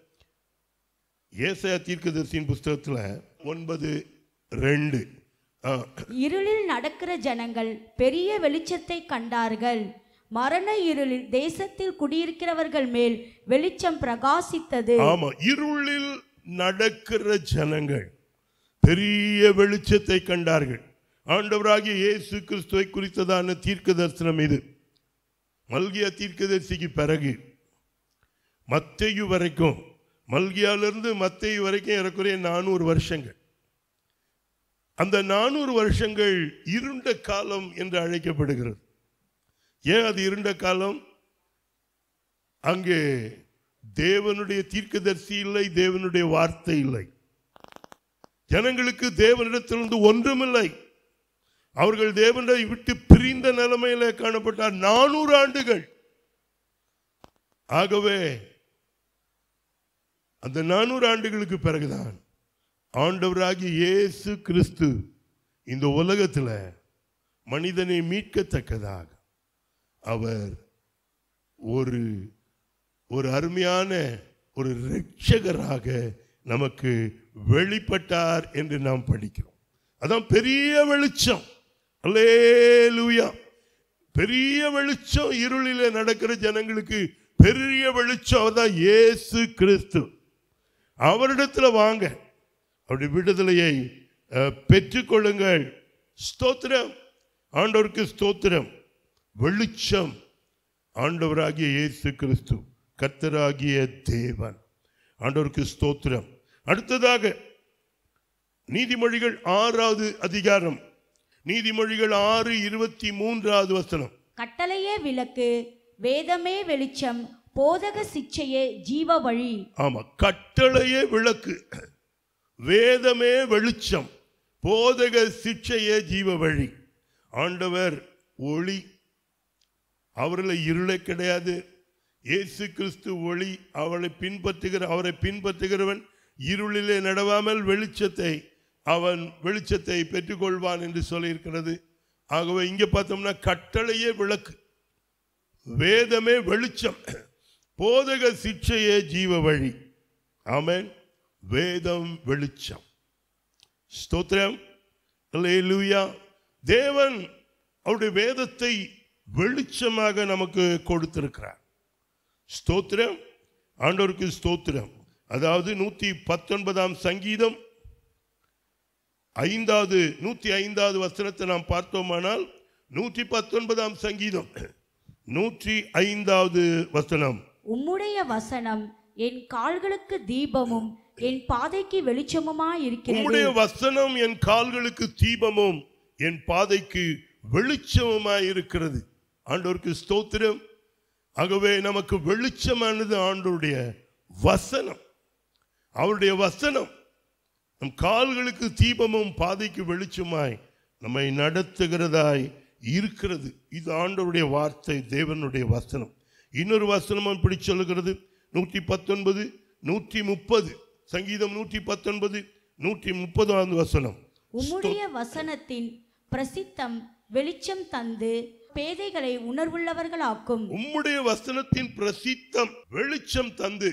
ஏசாயா தீர்க்கதரிசியின் புஸ்தகத்தில் ஒன்பது ரெண்டு ஆ, இருளில் நடக்கிற ஜனங்கள் பெரிய வெளிச்சத்தை கண்டார்கள் மரண இருளில் தேசத்தில் குடியிருக்கிறவர்கள் மேல் வெளிச்சம் பிரகாசித்தது ஆமா இருளில் நடக்கிற ஜனங்கள் பெரிய வெளிச்சத்தை கண்டார்கள் ஆண்டவராகிய இயேசு கிறிஸ்துவை குறித்ததான தீர்க்க தரிசனம் இது மல்கிய தீர்க்கதரிசிக்கு பிறகு மத்தேயு வரைக்கும் மல்கியாலிருந்து மத்தேயு வரைக்கும் ஏறக்குறைய நானூறு வருஷங்கள் அந்த நானூறு வருஷங்கள் இருண்ட காலம் என்று அழைக்கப்படுகிறது ஏன் அது இருண்ட காலம் அங்கே தேவனுடைய தீர்க்கதரிசி இல்லை தேவனுடைய வார்த்தை இல்லை ஜனங்களுக்கு தேவனிடத்திலிருந்து ஒன்றுமில்லை அவர்கள் தேவனை விட்டு பிரிந்த நிலைமையில காணப்பட்டார் நானூறு ஆண்டுகள் ஆகவே அந்த நானூறு ஆண்டுகளுக்கு பிறகுதான் ஆண்டவராகிய இயேசு கிறிஸ்து இந்த உலகத்தில் மனிதனை மீட்கத்தக்கதாக அவர் ஒரு ஒரு அருமையான ஒரு இரட்சகராக நமக்கு வெளிப்பட்டார் என்று நாம் படிக்கிறோம் அதான் பெரிய வெளிச்சம் அல்லேலூயா பெரிய வெளிச்சம் இருளிலே நடக்கிற ஜனங்களுக்கு பெரிய வெளிச்சம் அவர்தான் இயேசு கிறிஸ்து அவரிடத்துல வாங்க அப்படி விடுதலையை அஹ், பெற்றுக்கொள்ளுங்கள் ஸ்தோத்திரம் ஆண்டவருக்கு ஸ்தோத்திரம் வெளிச்சம் ஆண்டவராகிய இயேசு கிறிஸ்து கர்த்தராகிய தேவன் ஆண்டவருக்கு ஸ்தோத்திரம் அடுத்ததாக நீதிமொழிகள் ஆறாவது அதிகாரம் நீதிமொழிகள் ஆறு இருபத்தி மூன்றாவது வசனம் கட்டளையே விளக்கு வேதமே வெளிச்சம் போதக சிச்சையே ஜீவ வழி ஆமா கட்டளையே விளக்கு வேதமே வெளிச்சம் போதக சிக்ஷையே ஜீவ வழி ஆண்டவர் ஒளி அவரில் இருளே கிடையாது இயேசு கிறிஸ்து ஒளி அவளை பின்பற்றுகிற அவரை பின்பற்றுகிறவன் இருளிலே நடவாமல் வெளிச்சத்தை அவன் வெளிச்சத்தை பெற்றுக்கொள்வான் என்று சொல்லியிருக்கிறது ஆகவே இங்கே பார்த்தோம்னா கட்டளையே விளக்கு வேதமே வெளிச்சம் போதக சிக்ஷையே ஜீவ வழி ஆமென் வேதம் வெளிச்சம் ஸ்தோத்திரம் அல்லேலூயா தேவன் அவருடைய வேதத்தை வெளிச்சமாக நமக்கு கொடுத்திருக்கிறார் ஸ்தோத்திரம் ஆண்டவருக்கு ஸ்தோத்திரம் அதாவது நூத்தி பத்தொன்பதாம் சங்கீதம் ஐந்தாவது நூத்தி ஐந்தாவது வசனத்தை நாம் பார்த்தோமானால் நூற்றி பத்தொன்பதாம் சங்கீதம் நூற்றி ஐந்தாவது வசனம் உம்முடைய வசனம் என் கால்களுக்கு தீபமும் என் பாதைக்கு வெளிச்சமுமாய் இருக்கிறது உம்முடைய வசனம் என் கால்களுக்கு தீபமும் என் பாதைக்கு வெளிச்சமுமாய் இருக்கிறது ஆண்டவருக்கு ஸ்தோத்திரம் ஆகவே நமக்கு வெளிச்சமானது ஆண்டவருடைய வசனம் அவருடைய வசனம் நம் கால்களுக்கு தீபமும் பாதைக்கு வெளிச்சமாய் நம்மை நடத்துகிறதாய் இருக்கிறது இது ஆண்டவருடைய வார்த்தை தேவனுடைய வசனம் இன்னொரு வசனம் இப்படி சொல்லுகிறது நூற்றி பத்தொன்பது நூற்றி முப்பது சங்கீதம் நூற்றி பத்தொன்பது நூற்றி முப்பதாவது வசனம் உம்முடைய வசனத்தின் பிரசித்தம் வெளிச்சம் தந்து பேதைகளை உணர்வுள்ளவர்களாக்கும் உம்முடைய வசனத்தின் பிரசித்தம் வெளிச்சம் தந்து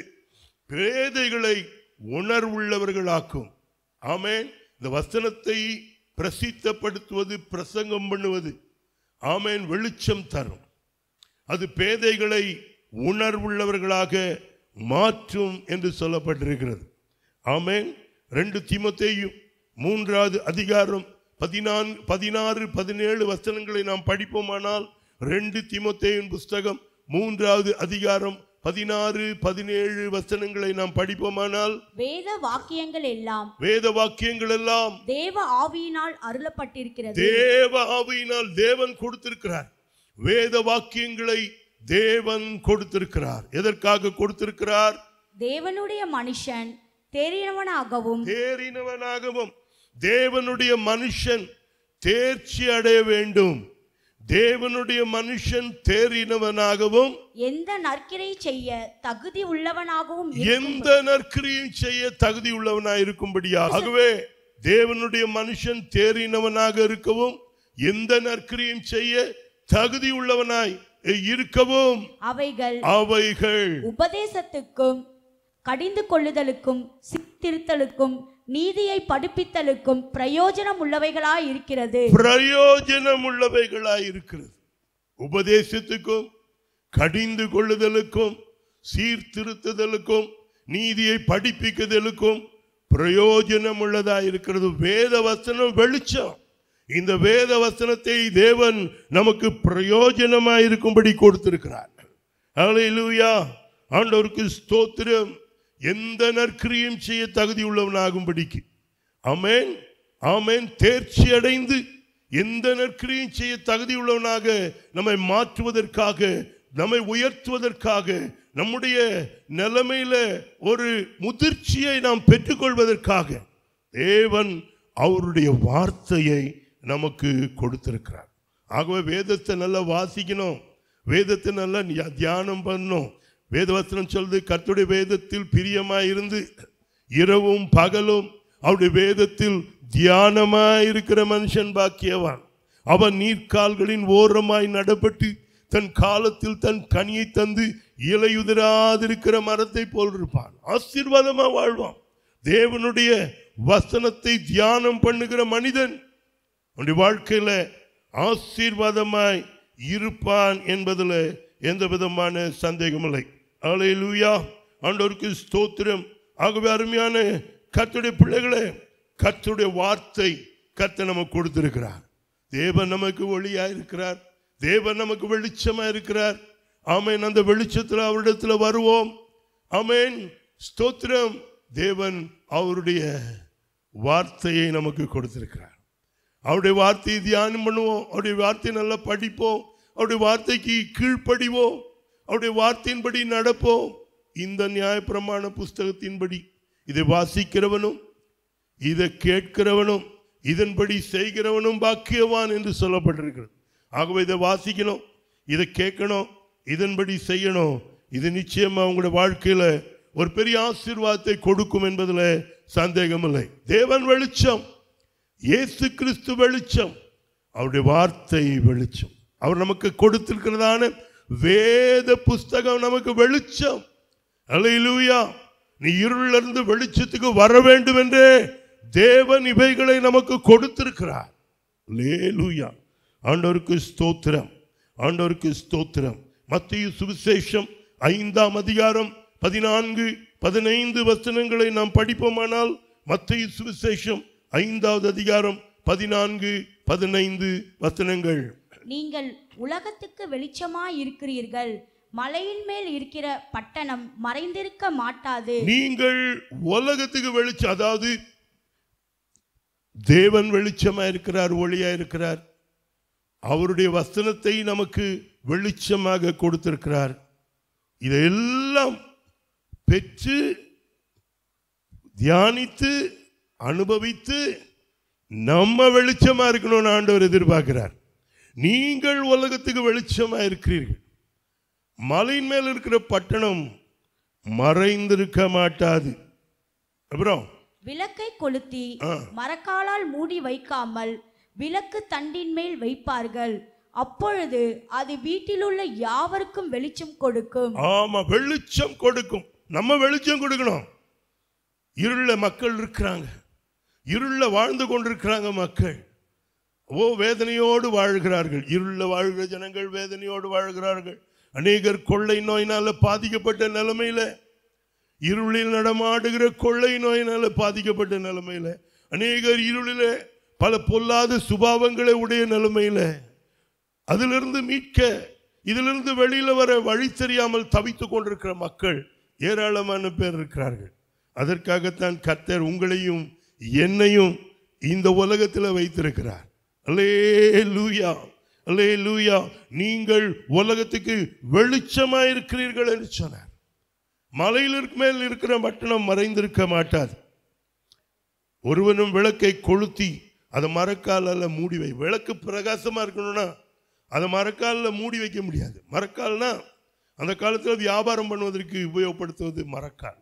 பேதைகளை உணர்வுள்ளவர்களாக்கும் ஆமென் இந்த வசனத்தை பிரசித்தப்படுத்துவது பிரசங்கம் பண்ணுவது ஆமென் வெளிச்சம் தரும் அது பேதைகளை உணர்வுள்ளவர்களாக மாற்றும் என்று சொல்லப்பட்டிருக்கிறது ஆமென் ரெண்டு தீமோத்தேயு மூன்றாவது அதிகாரம் பதினான் பதினாறு பதினேழு வசனங்களை நாம் படிப்போமானால் ரெண்டு தீமோத்தேயின் புஸ்தகம் மூன்றாவது அதிகாரம் பதினாறு பதினேழு வசனங்களை நாம் படிப்போமானால் வேத வாக்கியங்கள் எல்லாம் வேத வாக்கியங்கள் எல்லாம் தேவ ஆவியினால் அருளப்பட்டிருக்கிறது தேவ ஆவியினால் தேவன் கொடுத்திருக்கிறார் வேத வாக்கியங்களை தேவன் கொடுத்திருக்கிறார் எதற்காக கொடுத்திருக்கிறார் தேவனுடைய மனுஷன் தெரிந்தவனாகவும் தேறினவனாகவும் தேவனுடைய மனுஷன் தேர்ச்சி அடைய வேண்டும் தேவனுடைய மனுஷன் தேறினவனாகவும் எந்த நற்கிரை செய்ய தகுதி உள்ளவனாகவும் இருக்கும் எந்த நற்கிரியும் செய்ய தகுதி உள்ளவனாய் இருக்கும்படியாக ஆகவே தேவனுடைய மனுஷன் தேறினவனாக இருக்கவும் எந்த நற்கிரியும் செய்ய தகுதி உள்ளவனாய் இருக்கவும் அவைகள் அவைகள் உபதேசத்துக்கும் கடிந்து கொள்ளுதலுக்கும் சித்திருத்தலுக்கும் நீதியை படிப்பித்தலுக்கும் பிரயோஜனம் உள்ளவைகளாய் இருக்கிறது பிரயோஜனம் உள்ளவைகளாய் இருக்கிறது உபதேசத்துக்கும் கடிந்து கொள்ளுதலுக்கும் சீர்திருத்துதலுக்கும் நீதியை படிப்பிக்குதலுக்கும் பிரயோஜனம் உள்ளதாய் இருக்கிறது வேத வசனம் வெளிச்சம் இந்த வேத வசனத்தை தேவன் நமக்கு பிரயோஜனமாய் இருக்கும்படி கொடுத்திருக்கிறார் ஹalleluya ஆண்டவருக்கு ஸ்தோத்திரம் எந்த நற்கிரியும் செய்ய தகுதியுள்ளவனாகும்படிக்கு ஆமென் ஆமென் தேர்ச்சி அடைந்து எந்த நற்கிரியும் செய்ய தகுதியுள்ளவனாக நம்மை மாற்றுவதற்காக நம்மை உயர்த்துவதற்காக நம்முடைய நிலைமையில ஒரு முதிர்ச்சியை நாம் பெற்றுக்கொள்வதற்காக தேவன் அவருடைய வார்த்தையை நமக்கு கொடுத்திருக்கிறார் ஆகவே வேதத்தை நல்லா வாசிக்கணும் வேதத்தை நல்லா நியா- தியானம் பண்ணணும் வேதவசனம் சொல்லுது கர்த்தருடைய வேதத்தில் பிரியமாய் இருந்து இரவும் பகலும் அவருடைய வேதத்தில் தியானமாய் இருக்கிற மனுஷன் பாக்கியவான் அவன் நீர்க்கால்களின் ஓரமாய் நடப்பட்டு தன் காலத்தில் தன் கனியை தந்து இலையுதிராதிருக்கிற மரத்தை போல் இருப்பான் ஆசீர்வாதமா வாழ்வான் தேவனுடைய வசனத்தை தியானம் பண்ணுகிற மனிதன் அவனுடைய வாழ்க்கையில ஆசீர்வாதமாய் இருப்பான் என்பதில் எந்த விதமான சந்தேகமில்லை அலையிலூயா ஆண்டவருக்கு ஸ்தோத்திரம் ஆகவே அருமையான கர்த்தருடைய பிள்ளைகளே கர்த்தருடைய வார்த்தை கர்த்தர் நமக்கு கொடுத்திருக்கிறார் தேவன் நமக்கு ஒளியா இருக்கிறார் தேவன் நமக்கு வெளிச்சமா இருக்கிறார் ஆமென் அந்த வெளிச்சத்தில் அவரிடத்துல வருவோம் ஆமென் ஸ்தோத்திரம் தேவன் அவருடைய வார்த்தையை நமக்கு கொடுத்திருக்கிறார் அவருடைய வார்த்தையை தியானம் பண்ணுவோம் அவருடைய வார்த்தையை நல்லா படிப்போம் அவருடைய வார்த்தைக்கு கீழ்ப்படிவோம் அவருடைய வார்த்தையின்படி நடப்போம் இந்த நியாயப்பிரமாண புஸ்தகத்தின்படி இதை வாசிக்கிறவனும் இதை கேட்கிறவனும் இதன்படி செய்கிறவனும் பாக்கியவான் என்று சொல்லப்பட்டிருக்கிறது ஆகவே இதை வாசிக்கணும் இதை கேட்கணும் இதன்படி செய்யணும் இது நிச்சயமா உங்களுடைய வாழ்க்கையில ஒரு பெரிய ஆசீர்வாதத்தை கொடுக்கும் என்பதில் சந்தேகமில்லை தேவன் வெளிச்சம் இயேசு கிறிஸ்து வெளிச்சம் அவருடைய வார்த்தை வெளிச்சம் அவர் நமக்கு கொடுத்திருக்கிறதான வேத புஸ்தகம் நமக்கு வெளிச்சம் அல்லேலூயா நீ இருளிலிருந்து வெளிச்சத்துக்கு வர வேண்டும் என்றே தேவன் இவைகளை நமக்கு கொடுத்திருக்கிறார் லேலூயா ஆண்டவருக்கு ஸ்தோத்திரம் ஆண்டவருக்கு ஸ்தோத்திரம் மத்திய சுவிசேஷம் ஐந்தாம் அதிகாரம் பதினான்கு பதினைந்து வசனங்களை நாம் படிப்போமானால் மத்திய சுவிசேஷம் ஐந்தாவது அதிகாரம் பதினான்கு பதினைந்து வசனங்கள் நீங்கள் உலகத்துக்கு வெளிச்சமாய் இருக்கிறீர்கள் மலையின் மேல் இருக்கிற பட்டணம் மறைந்திருக்க மாட்டாது நீங்கள் உலகத்துக்கு வெளிச்சம் அதாவது தேவன் வெளிச்சமா இருக்கிறார் ஒளியா இருக்கிறார் அவருடைய வசனத்தை நமக்கு வெளிச்சமாக கொடுத்திருக்கிறார் இதையெல்லாம் பெற்று தியானித்து அனுபவித்து நம்ம வெளிச்சமா இருக்கணும்னு ஆண்டவர் எதிர்பார்க்கிறார் நீங்கள் உலகத்துக்கு வெளிச்சமா இருக்கிறீர்கள் மலையின் மேல் இருக்கிற பட்டணம் மறைந்திருக்க மாட்டாது அப்புறம் விளக்கை கொளுத்தி ஆ. மரக்காலால் மூடி வைக்காமல் விளக்கு தண்டின் மேல் வைப்பார்கள் அப்பொழுது அது வீட்டிலுள்ள யாவருக்கும் வெளிச்சம் கொடுக்கும் ஆமா வெளிச்சம் கொடுக்கும் நம்ம வெளிச்சம் கொடுக்கணும் இருள மக்கள் இருக்கிறாங்க இருள வாழ்ந்து கொண்டிருக்கிறாங்க மக்கள் ஓ வேதனையோடு வாழ்கிறார்கள் இருள வாழ்கிற ஜனங்கள் வேதனையோடு வாழ்கிறார்கள் அநேகர் கொள்ளை நோயினால பாதிக்கப்பட்ட நிலைமையில இருளில் நடமாடுகிற கொள்ளை நோயினால பாதிக்கப்பட்ட நிலைமையில அநேகர் இருளில பல பொல்லாத சுபாவங்களை உடைய நிலைமையில அதிலிருந்து மீட்க இதிலிருந்து வெளியில வர வழி தெரியாமல் தவித்துக் கொண்டிருக்கிற மக்கள் ஏராளமான பேர் இருக்கிறார்கள் அதற்காகத்தான் கர்த்தர் உங்களையும் என்னையும் இந்த உலகத்தில் வைத்திருக்கிறார் அல்லே லூயா அல்லே லூயா நீங்கள் உலகத்துக்கு வெளிச்சமா இருக்கிறீர்கள் என்று சொன்னார் மலையில் மேல் இருக்கிற பட்டணம் மறைந்திருக்க மாட்டாது ஒருவனும் விளக்கை கொளுத்தி அதை மரக்காலால மூடி வை விளக்கு பிரகாசமா இருக்கணும்னா அதை மரக்காலில் மூடி வைக்க முடியாது மரக்கால்னா அந்த காலத்தில் வியாபாரம் பண்ணுவதற்கு உபயோகப்படுத்துவது மரக்கால்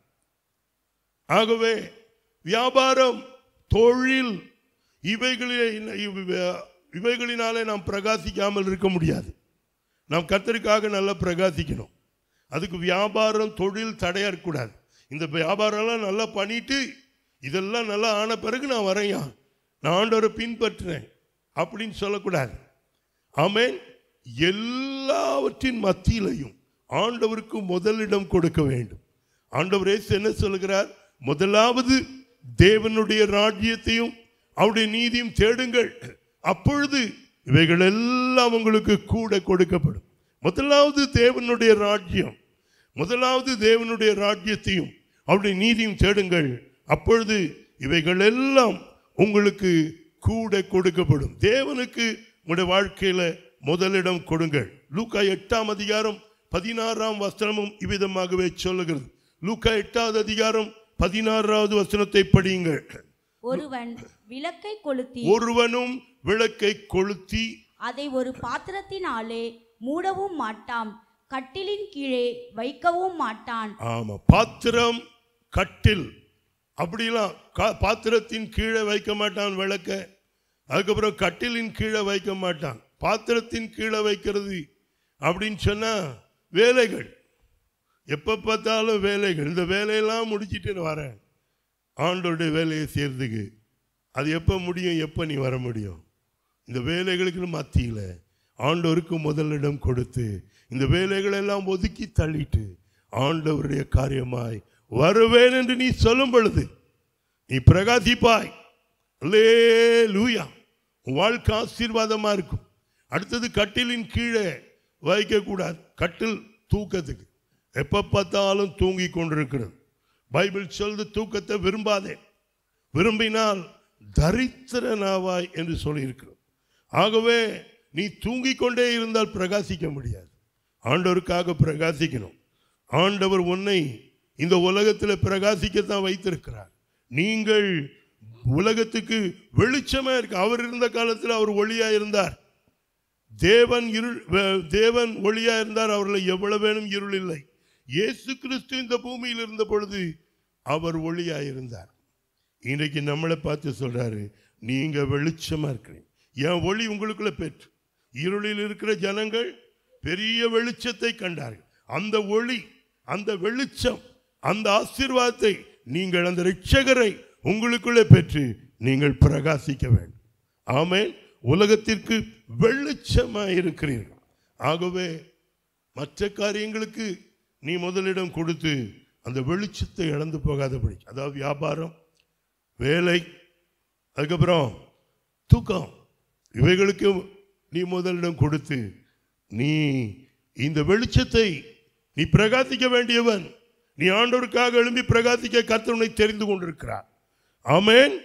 ஆகவே வியாபாரம் தொழில் இவைகளிலே இவ- இவைகளினாலே நாம் பிரகாசிக்காமல் இருக்க முடியாது நாம் கத்தருக்காக நல்லா பிரகாசிக்கணும் அதுக்கு வியாபாரம் தொழில் தடையா இருக்கக்கூடாது இந்த வியாபாரம்லாம் நல்லா பண்ணிட்டு இதெல்லாம் நல்லா ஆன பிறகு நான் வரையா நான் ஆண்டவரை பின்பற்றினேன் அப்படின்னு சொல்லக்கூடாது ஆமென் எல்லாவற்றின் மத்தியிலையும் ஆண்டவருக்கு முதலிடம் கொடுக்க வேண்டும் ஆண்டவர் இயேசு என்ன சொல்கிறார் முதலாவது தேவனுடைய ராஜ்யத்தையும் அவருடைய நீதியும் தேடுங்கள் அப்பொழுது இவைகள் எல்லாம் உங்களுக்கு கூட கொடுக்கப்படும் முதலாவது தேவனுடைய ராஜ்யம் முதலாவது தேவனுடைய ராஜ்யத்தையும் அவருடைய நீதியும் தேடுங்கள் அப்பொழுது இவைகள் எல்லாம் உங்களுக்கு கூட கொடுக்கப்படும் தேவனுக்கு உங்களுடைய வாழ்க்கையில முதலிடம் கொடுங்கள் லூக்கா எட்டாம் அதிகாரம் பதினாறாம் வசனமும் இவ்விதமாகவே சொல்லுகிறது லூக்கா எட்டாவது அதிகாரம் பதினாறாவது வசனத்தை படியுங்கள் ஒருவன் விளக்கை கொளுத்தி ஒருவனும் விளக்கை கொளுத்தி அதை ஒரு பாத்திரத்தினாலே மூடவும் மாட்டான் கட்டிலின் கீழே வைக்கவும் மாட்டான் ஆமா பாத்திரம் கட்டில் அப்படிலாம் கா- பாத்திரத்தின் கீழே வைக்க மாட்டான் விளக்க அதுக்கப்புறம் கட்டிலின் கீழே வைக்க மாட்டான் பாத்திரத்தின் கீழே வைக்கிறது அப்படின்னு சொன்னா வேலைகள் எப்ப பார்த்தாலும் வேலைகள் இந்த வேலையெல்லாம் முடிச்சிட்டு நான் வரேன் ஆண்டோடைய வேலையை செய்யறதுக்கு அது எப்போ முடியும் எப்போ நீ வர முடியும் இந்த வேலைகளுக்கு மத்தியில் ஆண்டவருக்கு முதலிடம் கொடுத்து இந்த வேலைகளை எல்லாம் ஒதுக்கி தள்ளிட்டு ஆண்டவருடைய காரியமாய் வருவேன் என்று நீ சொல்லும் பொழுது நீ பிரகாசிப்பாய் லூயா உன் வாழ்க்கை ஆசீர்வாதமா இருக்கும் அடுத்தது கட்டிலின் கீழே வைக்கக்கூடாது கட்டில் தூக்கத்துக்கு எப்போ பார்த்தாலும் தூங்கி கொண்டிருக்கிறது பைபிள் சொல்லுது தூக்கத்தை விரும்பாதே விரும்பினால் தரித்திரனாவாய் என்று சொல்லியிருக்கிறது ஆகவே நீ தூங்கிக் கொண்டே இருந்தால் பிரகாசிக்க முடியாது ஆண்டவருக்காக பிரகாசிக்கணும் ஆண்டவர் உன்னை இந்த உலகத்தில் பிரகாசிக்கத்தான் வைத்திருக்கிறார் நீங்கள் உலகத்துக்கு வெளிச்சமா இருக்கு அவர் இருந்த காலத்தில் அவர் ஒளியா இருந்தார் தேவன் இருள் வே- தேவன் ஒளியா இருந்தார் அவர்கள் எவ்வளவு வேணும் இருள் இல்லை இயேசு கிறிஸ்து இந்த பூமியில் இருந்த பொழுது அவர் ஒளியா இருந்தார் இன்றைக்கு நம்மளை பார்த்து சொல்றாரு நீங்க வெளிச்சமா இருக்கிறீங்க என் ஒளி உங்களுக்குள்ள பெற்று இருளில் இருக்கிற ஜனங்கள் பெரிய வெளிச்சத்தை கண்டார்கள் அந்த ஒளி அந்த வெளிச்சம் அந்த ஆசீர்வாதத்தை நீங்கள் அந்த ரட்சகரை உங்களுக்குள்ளே பெற்று நீங்கள் பிரகாசிக்க வேண்டும் ஆமென் உலகத்திற்கு வெளிச்சமாக இருக்கிறீர்கள் ஆகவே மற்ற காரியங்களுக்கு நீ முதலிடம் கொடுத்து அந்த வெளிச்சத்தை இழந்து போகாதபடி அதாவது வியாபாரம் வேலை அதுக்கப்புறம் தூக்கம் இவைகளுக்கு நீ முதலிடம் கொடுத்து நீ இந்த வெளிச்சத்தை நீ பிரகாசிக்க வேண்டியவன் நீ ஆண்டவருக்காக எழும்பி பிரகாசிக்க கர்த்தர் தெரிந்து கொண்டிருக்கிறார் ஆமென்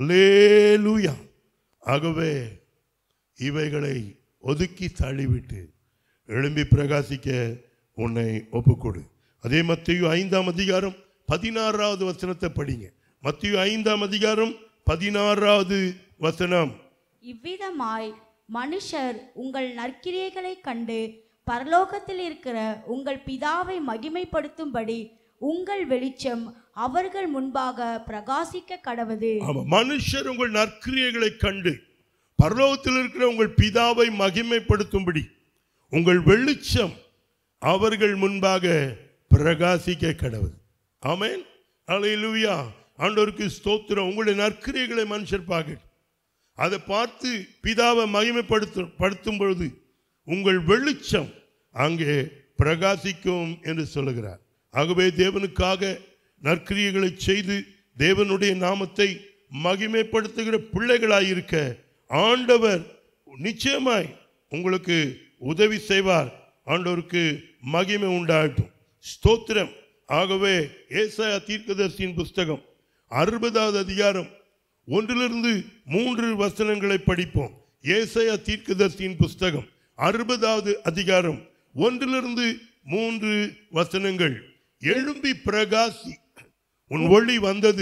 லேலூயா ஆகவே இவைகளை ஒதுக்கி தள்ளிவிட்டு எழும்பி பிரகாசிக்க உன்னை ஒப்புக்கொடு அதே மத்திய ஐந்தாம் அதிகாரம் பதினாறாவது வசனத்தை படிங்க மத்திய ஐந்தாம் அதிகாரம் பதினாறாவது வசனம் இவ்விதமாய் மனுஷர் உங்கள் நற்கிரியைகளைக் கண்டு பரலோகத்தில் இருக்கிற உங்கள் பிதாவை மகிமைப்படுத்தும்படி உங்கள் வெளிச்சம் அவர்கள் முன்பாக பிரகாசிக்க கடவது ஆமா மனுஷர் உங்கள் நற்கிரியைகளை கண்டு பரலோகத்தில் இருக்கிற உங்கள் பிதாவை மகிமைப்படுத்தும்படி உங்கள் வெளிச்சம் அவர்கள் முன்பாக பிரகாசிக்க கடவுள் ஆமென் அல்லேலூயா ஆண்டவருக்கு ஸ்தோத்திரம் உங்களுடைய நற்கிரியைகளை மனுஷர் பார்க்கட்டும் அதை பார்த்து பிதாவை மகிமைப்படுத்து படுத்தும் பொழுது உங்கள் வெளிச்சம் அங்கே பிரகாசிக்கும் என்று சொல்லுகிறார் ஆகவே தேவனுக்காக நற்கிரியைகளை செய்து தேவனுடைய நாமத்தை மகிமைப்படுத்துகிற பிள்ளைகளாயிருக்க ஆண்டவர் நிச்சயமாய் உங்களுக்கு உதவி செய்வார் ஆண்டவருக்கு மகிமை உண்டாகட்டும் ஸ்தோத்திரம் ஆகவே ஏசாயா தீர்க்கதரிசியின் புஸ்தகம் அறுபதாவது அதிகாரம் ஒன்றிலிருந்து மூன்று வசனங்களை படிப்போம் ஏசாயா தீர்க்கதரிசியின் புஸ்தகம் அறுபதாவது அதிகாரம் ஒன்றிலிருந்து மூன்று வசனங்கள் எழும்பி பிரகாசி உன் ஒளி வந்தது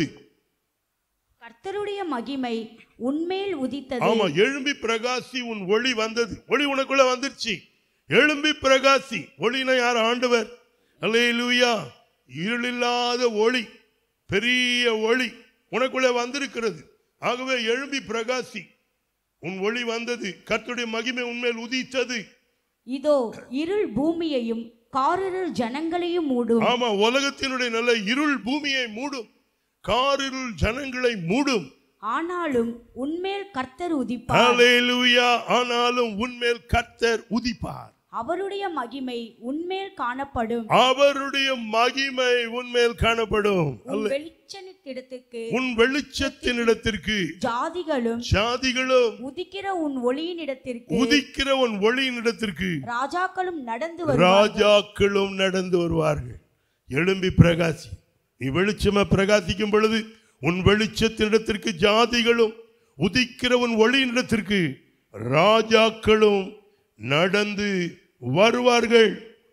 கர்த்தருடைய மகிமை உன்மேல் உதித்தது ஆமா எழும்பி பிரகாசி உன் ஒளி வந்தது ஒளி உனக்குள்ள வந்துருச்சு எழும்பி பிரகாசி ஒளினா யார் ஆண்டவர் அல்லேலூயா இருளில்லாத ஒளி பெரிய ஒளி உனக்குள்ள வந்திருக்கிறது ஆகவே எழும்பி பிரகாசி உன் ஒளி வந்தது கர்த்தருடைய மகிமை உன்மேல் உதித்தது இதோ இருள் பூமியையும் காரிருள் ஜனங்களையும் மூடும் ஆமா உலகத்தினுடைய நல்ல இருள் பூமியை மூடும் காரிருள் ஜனங்களை மூடும் ஆனாலும் உன்மேல் கர்த்தர் உதிப்பார் ஹalleluya ஆனாலும் உன்மேல் கர்த்தர் உதிப்பார் அவருடைய மகிமை உன்மேல் காணப்படும் அவருடைய மகிமை உன்மேல் காணப்படும் உன் அல்ல வெளிச்சத்திடத்துக்கு உன் வெளிச்சத்தின் இடத்திற்கு ஜாதிகளும் ஜாதிகளும் உதிக்கிற உன் ஒளியின் இடத்திற்கு உதிக்கிற உன் ஒளியின் இடத்திற்கு ராஜாக்களும் நடந்து வருவார்கள் ராஜாக்களும் நடந்து வருவார்கள் எழும்பி பிரகாசி நீ வெளிச்சமா பிரகாசிக்கும் பொழுது உன் வெளிச்சத்தினிடத்திற்கு ஜாதிகளும் உதிக்கிற உன் ஒளியினிடத்திற்கு ராஜாக்களும் நடந்து வருவார்கள்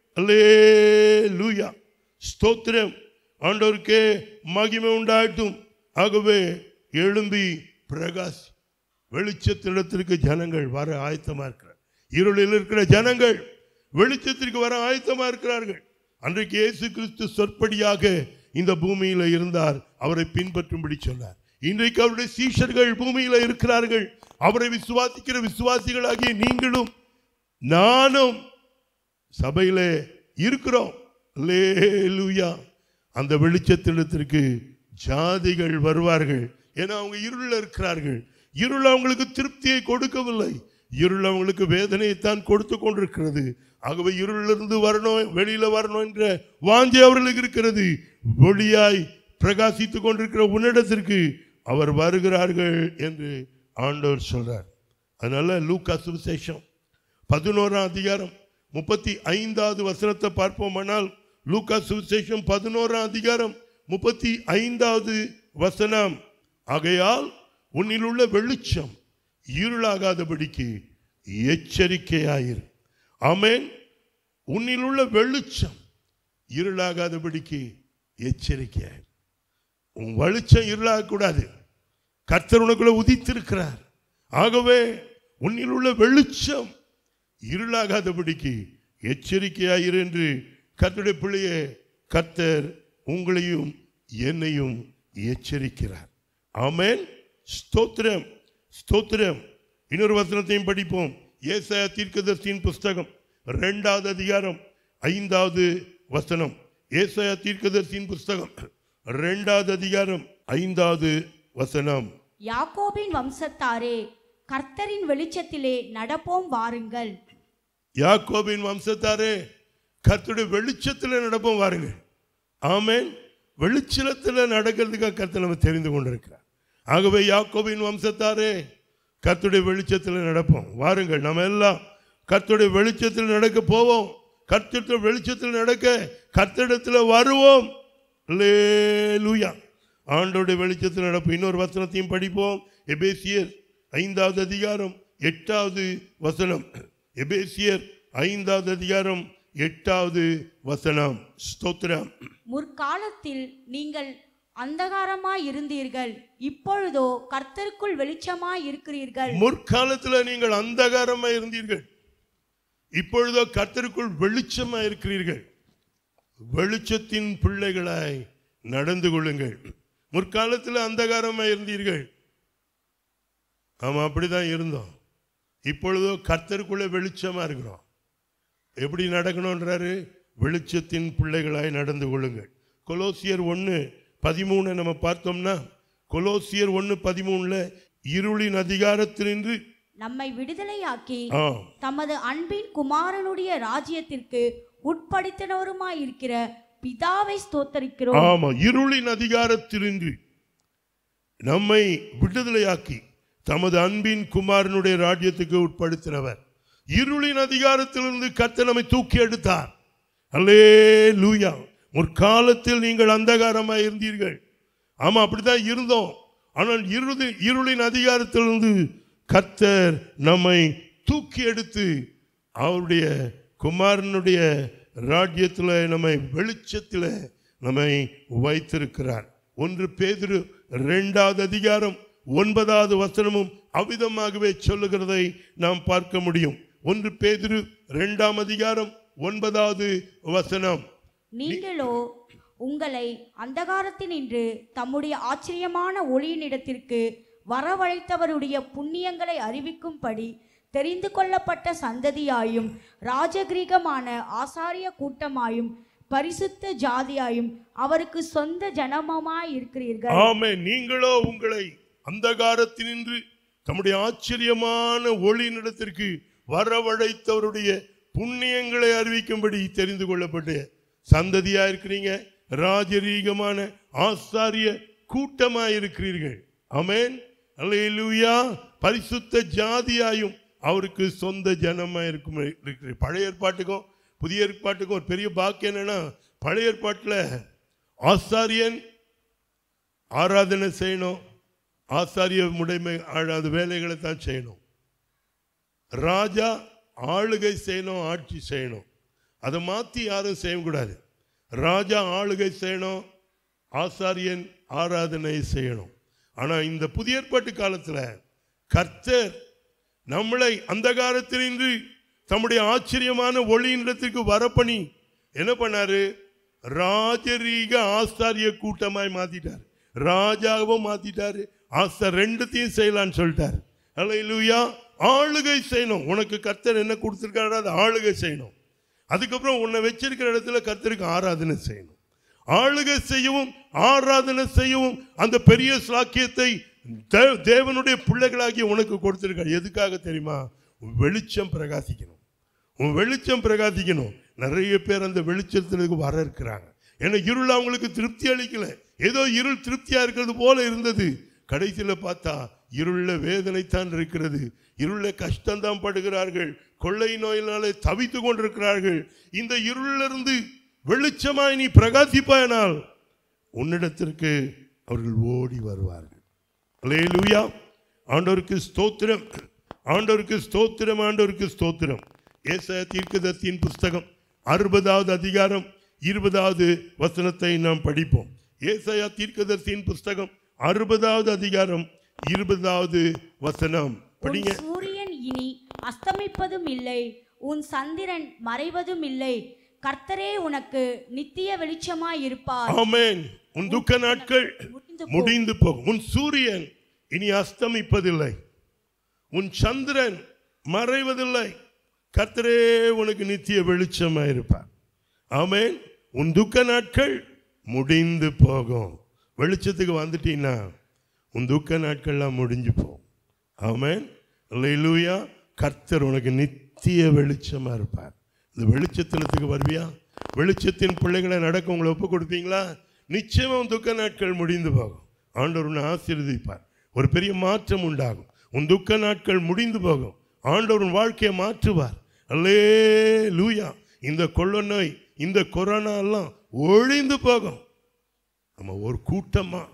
அல்லேலூயா ஸ்தோத்திரம் ஆண்டவருக்கே மகிமை உண்டாகட்டும் ஆகவே எழும்பி பிரகாஷ் வெளிச்சத்திடத்திற்கு ஜனங்கள் வர ஆயத்தமா இருக்கிறார் இருளில் இருக்கிற ஜனங்கள் வெளிச்சத்திற்கு வர ஆயத்தமா இருக்கிறார்கள் அன்றைக்கு இயேசு கிறிஸ்து சொற்படியாக இந்த பூமியில இருந்தார் அவரை பின்பற்றும்படி சொன்னார் இன்றைக்கு அவருடைய சீஷர்கள் பூமியில இருக்கிறார்கள் அவரை விசுவாசிக்கிற விசுவாசிகளாகிய நீங்களும் நானும் சபையிலே இருக்கிறோம் அல்லேலூயா அந்த வெளிச்சத்திடத்திற்கு ஜாதிகள் வருவார்கள் ஏன்னா அவங்க இருளில் இருக்கிறார்கள் இருள் அவங்களுக்கு திருப்தியை கொடுக்கவில்லை இருள் அவங்களுக்கு வேதனையைத்தான் கொடுத்து கொண்டிருக்கிறது ஆகவே இருளிலிருந்து வரணும் வெளியில வரணும் என்ற வாஞ்சை அவர்களுக்கு இருக்கிறது ஒளியாய் பிரகாசித்துக் கொண்டிருக்கிற உன்னிடத்திற்கு அவர் வருகிறார்கள் என்று ஆண்டவர் சொல்றார் அதனால லூக்கா சுவிசேஷம் பதினோராம் அதிகாரம் முப்பத்தி ஐந்தாவது வசனத்தை பார்ப்போமானால் லூக்கா சுவிசேஷம் பதினோராம் அதிகாரம் முப்பத்தி ஐந்தாவது வசனம் ஆகையால் உன்னில் உள்ள வெளிச்சம் இருளாகாதபடிக்கு எச்சரிக்கையாயிரு ஆமென் உன்னில் உள்ள வெளிச்சம் இருளாகாதபடிக்கு எச்சரிக்கையாயிரு உன் வெளிச்சம் இருளாகக்கூடாது கர்த்தர் உனக்குள்ள உதித்திருக்கிறார் ஆகவே உன்னில் உள்ள வெளிச்சம் இருளாகாதபடிக்கு எச்சரிக்கையாயிரு என்று கர்த்தருடைய பிள்ளையே கர்த்தர் உங்களையும் என்னையும் எச்சரிக்கிறார் ஆமென் ஸ்தோத்திரம் ஸ்தோத்திரம் இன்னொரு வசனத்தையும் படிப்போம் ஏசாயா தீர்க்கதர்சியின் புஸ்தகம் இரண்டாவது அதிகாரம் ஐந்தாவது வசனம் ஏசாயா தீர்க்கதர்சியின் புஸ்தகம் இரண்டாவது அதிகாரம் ஐந்தாவது வசனம் யாக்கோபின் வம்சத்தாரே கர்த்தரின் வெளிச்சத்திலே நடப்போம் வாருங்கள் யாக்கோபின் வம்சத்தாரே கர்த்தருடைய வெளிச்சத்தில் நடப்போம் வாருங்க ஆமென் வெளிச்சத்தில் நடக்கிறதுக்காக கர்த்தர் நம்ம தெரிந்து கொண்டிருக்கிறார் ஆகவே யாக்கோபின் வம்சத்தாரே கர்த்தருடைய வெளிச்சத்தில் நடப்போம் வாருங்கள் நம்ம எல்லாம் கர்த்தருடைய வெளிச்சத்தில் நடக்க போவோம் கர்த்தருடைய வெளிச்சத்தில் நடக்க கர்த்தரிடத்தில் வருவோம் லூயா ஆண்டோடைய வெளிச்சத்தில் நடப்போம் இன்னொரு வசனத்தையும் படிப்போம் எபேசியர் ஐந்தாவது அதிகாரம் எட்டாவது வசனம் எபேசியர் ஐந்தாவது அதிகாரம் எட்டாவது வசனம் ஸ்தோத்திரம் முற்காலத்தில் நீங்கள் அந்தகாரமாய் இருந்தீர்கள் இப்பொழுதோ கர்த்தருக்குள் வெளிச்சமாய் இருக்கிறீர்கள் முற்காலத்துல நீங்கள் அந்தகாரமா இருந்தீர்கள் இப்பொழுதோ கர்த்தருக்குள் வெளிச்சமா இருக்கிறீர்கள் வெளிச்சத்தின் பிள்ளைகளாய் நடந்து கொள்ளுங்கள் முற்காலத்துல அந்தகாரமா இருந்தீர்கள் ஆமா அப்படிதான் இருந்தோம் இப்பொழுதோ கர்த்தருக்குள்ள வெளிச்சமா இருக்கிறோம் எப்படி நடக்கணுன்றாரு வெளிச்சத்தின் பிள்ளைகளாய் நடந்து கொள்ளுங்கள் கொலோசியர் ஒன்று பதிமூணு நம்ம பார்த்தோம்னா கொலோசியர் ஒன்று பதிமூணுல இருளின் அதிகாரத்தினின்று நம்மை விடுதலையாக்கி ஆ தமது அன்பின் குமாரனுடைய ராஜ்யத்திற்கு உட்படுத்தினவருமாய் இருக்கிற பிதாவை ஸ்தோத்தரிக்கிறோம் ஆமா இருளின் அதிகாரத்திலின்று நம்மை விடுதலையாக்கி தமது அன்பின் குமாரனுடைய ராஜ்யத்துக்கு உட்படுத்தினவர் இருளின் அதிகாரத்திலிருந்து கர்த்தர் நம்மை தூக்கி எடுத்தார் அல்லே லூயா முற்காலத்தில் நீங்கள் அந்தகாரமாக இருந்தீர்கள் ஆமா அப்படித்தான் இருந்தோம் ஆனால் இருளி இருளின் அதிகாரத்திலிருந்து கர்த்தர் நம்மை தூக்கி எடுத்து அவருடைய குமாரனுடைய ராஜ்யத்தில் நம்மை வெளிச்சத்தில் நம்மை வைத்திருக்கிறார் ஒன்று பேதுரு இரண்டாவது அதிகாரம் ஒன்பதாவது வசனமும் அவ்விதமாகவே சொல்லுகிறதை நாம் பார்க்க முடியும் ஒன்று பேதுரு இரண்டாம் அதிகாரம் ஒன்பதாவது வசனம் நீங்களோ உங்களை அந்தகாரத்தினின்று தம்முடைய ஆச்சரியமான ஒளியினிடத்திற்கு வரவழைத்தவருடைய புண்ணியங்களை அறிவிக்கும்படி தெரிந்து கொள்ளப்பட்ட சந்ததியாயும் ராஜகிரீகமான ஆசாரிய கூட்டமாயும் பரிசுத்த ஜாதியாயும் அவருக்கு சொந்த ஜனமமாய் இருக்கிறீர்கள் ஆமே நீங்களோ உங்களை அந்தகாரத்தினின்று தம்முடைய ஆச்சரியமான ஒளியினிடத்திற்கு வரவழைத்தவருடைய புண்ணியங்களை அறிவிக்கும்படி தெரிந்து கொள்ளப்பட்ட சந்ததியா இருக்கிறீங்க ராஜரீகமான ஆசாரிய கூட்டமா இருக்கிறீர்கள் ஆமென் அல்லேலூயா பரிசுத்த ஜாதியாயும் அவருக்கு சொந்த ஜனமா இருக்கும் இருக்கிற பழைய ஏற்பாட்டுக்கும் புதிய ஏற்பாட்டுக்கும் ஒரு பெரிய பாக்கியம் என்னன்னா பழைய ஏற்பாட்டில் ஆசாரியன் ஆராதனை செய்யணும் ஆசாரிய முடைமை அது வேலைகளை தான் செய்யணும் ராஜா ஆளுகை செய்யணும் ஆட்சி செய்யணும் அதை மாற்றி யாரும் செய்யக்கூடாது ராஜா ஆளுகை செய்யணும் ஆசாரியன் ஆராதனை செய்யணும் ஆனால் இந்த புதிய ஏற்பாட்டு காலத்தில் கர்த்தர் நம்மளை அந்தகாரத்திலிருந்து தம்முடைய ஆச்சரியமான ஒளியினத்திற்கு வரப்பணி என்ன பண்ணாரு ராஜரீக ஆசாரிய கூட்டமாய் மாத்திட்டார் ராஜாவும் மாத்திட்டாரு ஆசா ரெண்டுத்தையும் செய்யலாம்னு சொல்லிட்டார் அல்லேலூயா ஆளுகை செய்யணும் உனக்கு கர்த்தர் என்ன கொடுத்துருக்காரோ அதை ஆளுகை செய்யணும் அதுக்கப்புறம் உன்னை வச்சிருக்கிற இடத்துல கர்த்தருக்கு ஆராதனை செய்யணும் ஆளுகை செய்யவும் ஆராதனை செய்யவும் அந்த பெரிய சாக்கியத்தை தே- தேவனுடைய பிள்ளைகளாகி உனக்கு கொடுத்திருக்காரு எதுக்காக தெரியுமா உன் வெளிச்சம் பிரகாசிக்கணும் உன் வெளிச்சம் பிரகாசிக்கணும் நிறைய பேர் அந்த வெளிச்சத்திற்கு வர இருக்கிறாங்க ஏன்னா இருள் அவங்களுக்கு திருப்தி அளிக்கல ஏதோ இருள் திருப்தியா இருக்கிறது போல இருந்தது கடைசியில பார்த்தா இருள வேதனைத்தான் இருக்கிறது இருள கஷ்டம்தான் படுகிறார்கள் கொள்ளை நோயினாலே தவித்து கொண்டிருக்கிறார்கள் இந்த இருளிலிருந்து வெளிச்சமாய் நீ பிரகாசிப்பாயினால் உன்னிடத்திற்கு அவர்கள் ஓடி வருவார்கள் அல்லேலூயா ஆண்டவருக்கு ஸ்தோத்திரம் ஆண்டவருக்கு ஸ்தோத்திரம் ஆண்டவருக்கு ஸ்தோத்திரம் ஏசாயா தீர்க்கதர்த்தியின் புஸ்தகம் அறுபதாவது அதிகாரம் இருபதாவது வசனத்தை நாம் படிப்போம் ஏசாயா தீர்க்கதர்த்தியின் புஸ்தகம் அறுபதாவது அதிகாரம் இருபதாவது வசனம் உன் படிங்க சூரியன் இனி அஸ்தமிப்பதும் இல்லை உன் சந்திரன் மறைவதும் இல்லை கர்த்தரே உனக்கு நித்திய வெளிச்சமாய் இருப்பார் ஆமென் உன் துக்க நாட்கள் முடிந்து முடிந்து போகும் உன் சூரியன் இனி அஸ்தமிப்பதில்லை உன் சந்திரன் மறைவதில்லை கர்த்தரே உனக்கு நித்திய வெளிச்சமா இருப்பார் ஆமென் உன் துக்க நாட்கள் முடிந்து போகும் வெளிச்சத்துக்கு வந்துட்டீங்கன்னா உன் துக்க நாட்கள்லாம் முடிஞ்சு போகும் ஆமென் அல்லேலூயா கர்த்தர் உனக்கு நித்திய வெளிச்சமா இருப்பார் இந்த வெளிச்சத்தினத்துக்கு வருவியா வெளிச்சத்தின் பிள்ளைகளை நடக்க உங்களை ஒப்பு கொடுப்பீங்களா நிச்சயமா உன் துக்க நாட்கள் முடிந்து போகும் ஆண்டவர் உன்னை ஆசீர்வதிப்பார் ஒரு பெரிய மாற்றம் உண்டாகும் உன் துக்க நாட்கள் முடிந்து போகும் ஆண்டவர் உன் வாழ்க்கையை மாற்றுவார் அல்லே லூயா இந்த கொள்ள நோய் இந்த கொரோனா எல்லாம் ஒழிந்து போகும் நம்ம ஒரு கூட்டமா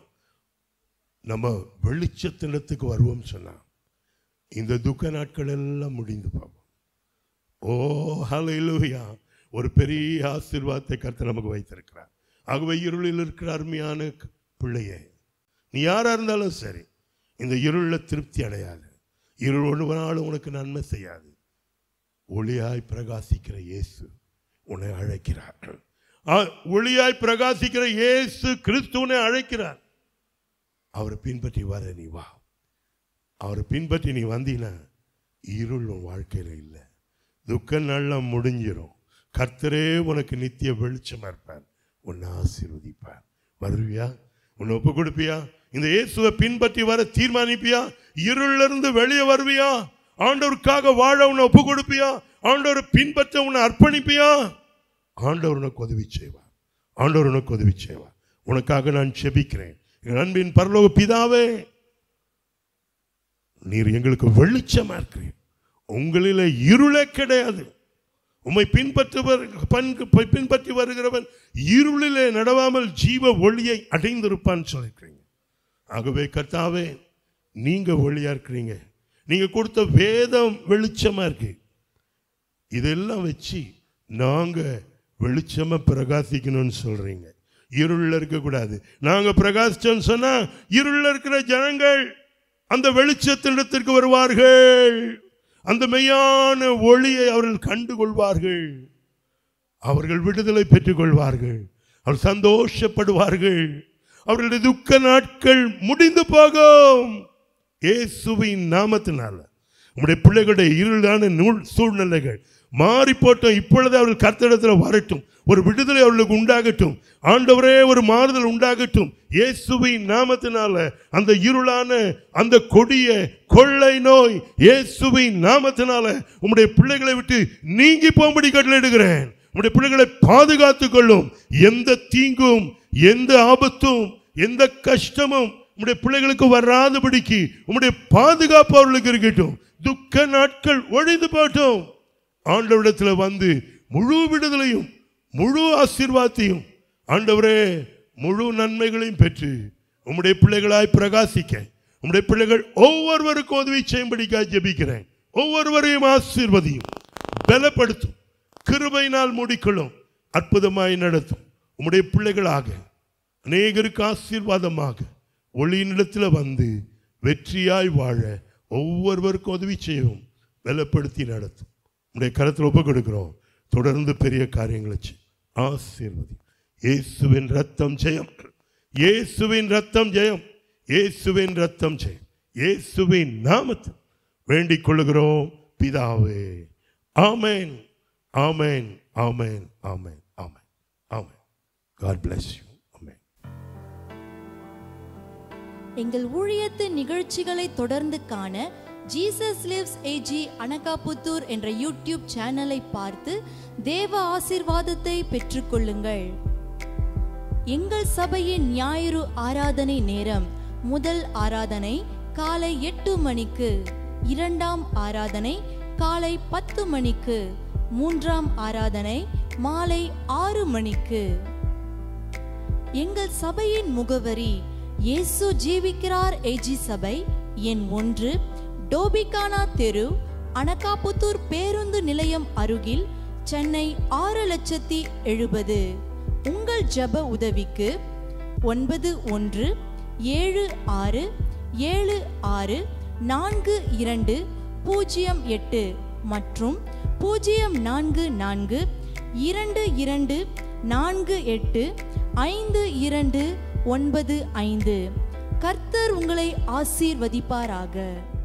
நம்ம வெளிச்சத்தினத்துக்கு வருவோம் சொன்னா இந்த துக்க நாட்கள் எல்லாம் முடிந்து போகும் ஓ ஹalleluya ஒரு பெரிய ஆசீர்வாதத்தை கர்த்தர் நமக்கு வைத்திருக்கிறார் ஆகவே இருளில் இருக்கிற அருமையான க- பிள்ளையே நீ யாரா இருந்தாலும் சரி இந்த இருளில் திருப்தி அடையாது இருள் ஒன்றுவனாலும் உனக்கு நன்மை செய்யாது ஒளியாய் பிரகாசிக்கிற இயேசு உன்னை அழைக்கிறார் ஆ, ஒளியாய் பிரகாசிக்கிற இயேசு கிறிஸ்துவனை அழைக்கிறார் அவரை பின்பற்றி வர நீ வா அவரை பின்பற்றி நீ வந்தீன்னா இருள் உன் வாழ்க்கையில இல்லை துக்க நாள்லாம் முடிஞ்சிரும் கர்த்தரே உனக்கு நித்திய வெளிச்சமா இருப்பார் உன்னை ஆசீர்வதிப்பார் வருவியா உன்னை ஒப்பு கொடுப்பியா இந்த இயேசுவை பின்பற்றி வர தீர்மானிப்பியா இருள்ல இருந்து வெளியே வருவியா ஆண்டவருக்காக வாழ உன்னை ஒப்பு கொடுப்பியா ஆண்டவரை பின்பற்ற உன்னை அர்ப்பணிப்பியா ஆண்டவர் உனக்கு உதவி செய்வார் ஆண்டவர் உனக்கு உதவி செய்வார் உனக்காக நான் செபிக்கிறேன் என் அன்பின் பரலோக பிதாவே நீர் எங்களுக்கு வெளிச்சமா இருக்கிறீர் உங்களில இருளே கிடையாது உம்மை பின்பற்றுவர் பண்பு பின்பற்றி வருகிறவன் இருளிலே நடவாமல் ஜீவ ஒளியை அடைந்திருப்பான்னு சொல்லியிருக்கிறீங்க ஆகவே கர்த்தாவே நீங்க ஒளியா இருக்கிறீங்க நீங்க கொடுத்த வேதம் வெளிச்சமா இருக்கு இதெல்லாம் வச்சு நாங்க வெளிச்சமா பிரகாசிக்கணும்னு சொல்றீங்க இருள்ல இருக்கக்கூடாது நாங்க பிரகாசிச்சோம்னு சொன்னா இருள்ல இருக்கிற ஜனங்கள் அந்த வெளிச்சத்தினிடத்திற்கு வருவார்கள் அந்த மெய்யான ஒளியை அவர்கள் கண்டு கொள்வார்கள் அவர்கள் விடுதலை பெற்றுக் கொள்வார்கள் அவர் சந்தோஷப்படுவார்கள் அவர்களுடைய துக்க நாட்கள் முடிந்து போகும் இயேசுவின் நாமத்தினால உம்முடைய பிள்ளைகளுடைய இருளான நூல் சூழ்நிலைகள் மாறி போட்டோம் இப்பொழுது அவர்கள் கர்த்தரிடத்தில் வரட்டும் ஒரு விடுதலை அவர்களுக்கு உண்டாகட்டும் ஆண்டவரே ஒரு மாறுதல் உண்டாகட்டும் இயேசுவின் நாமத்தினால அந்த இருளான அந்த கொடிய கொள்ளை நோய் இயேசுவின் நாமத்தினால உம்முடைய பிள்ளைகளை விட்டு நீங்கி போகும்படி கட்டளையிடுகிறேன் உம்முடைய பிள்ளைகளை பாதுகாத்துக் கொள்ளும் எந்த தீங்கும் எந்த ஆபத்தும் எந்த கஷ்டமும் உம்முடைய பிள்ளைகளுக்கு வராதபடிக்கு உம்முடைய பாதுகாப்பு அவர்களுக்கு இருக்கட்டும் துக்க நாட்கள் ஒழிந்து போட்டும் ஆண்டவரிடத்தில் வந்து முழு விடுதலையும் முழு ஆசீர்வாதத்தையும் ஆண்டவரே முழு நன்மைகளையும் பெற்று உம்முடைய பிள்ளைகளாய் பிரகாசிக்க உம்முடைய பிள்ளைகள் ஒவ்வொருவருக்கும் உதவி செய்யும்படிக்காய் ஜெபிக்கிறேன் ஒவ்வொருவரையும் ஆசீர்வதியும் பலப்படுத்தும் கிருபையினால் முடிக்கொள்ளும் அற்புதமாய் நடத்தும் உம்முடைய பிள்ளைகளாக அநேகருக்கு ஆசீர்வாதமாக ஒளியினிடத்தில் வந்து வெற்றியாய் வாழ ஒவ்வொருவருக்கும் உதவி செய்யவும் பலப்படுத்தி நடத்தும் உடைய கருத்தில் ஒப்பு கொடுக்கிறோம் தொடர்ந்து பெரிய காரியங்களை செய் ஆசீர்வதி இயேசுவின் ரத்தம் ஜெயம் இயேசுவின் ரத்தம் ஜெயம் இயேசுவின் ரத்தம் ஜெயம் இயேசுவின் நாமத்தில் வேண்டிக் கொள்ளுகிறோம் பிதாவே amen amen amen amen amen amen God bless you amen எங்கள் ஊழியத்து நிகழ்ச்சிகளை தொடர்ந்து காண ஜீசஸ் லிவ்ஸ் ஏஜி அனகாபுத்தூர் என்ற யூடியூப் சேனலை பார்த்து தேவ ஆசீர்வாதத்தை பெற்றுக்கொள்ளுங்கள் எங்கள் சபையின் ஞாயிறு ஆராதனை நேரம் முதல் ஆராதனை காலை எட்டு மணிக்கு இரண்டாம் ஆராதனை காலை பத்து மணிக்கு மூன்றாம் ஆராதனை மாலை ஆறு மணிக்கு எங்கள் சபையின் முகவரி இயேசு ஜீவிக்கிறார் ஏஜி சபை எண் ஒன்று டோபிகானா தெரு அனகாபுத்தூர் பேருந்து நிலையம் அருகில் சென்னை ஆறு லட்சத்தி எழுபது உங்கள் ஜெப உதவிக்கு ஒன்பது ஒன்று ஏழு ஆறு ஏழு ஆறு நான்கு இரண்டு பூஜ்ஜியம் எட்டு மற்றும் பூஜ்ஜியம் நான்கு நான்கு இரண்டு இரண்டு நான்கு எட்டு ஐந்து இரண்டு ஒன்பது ஐந்து கர்த்தர் உங்களை ஆசீர்வதிப்பாராக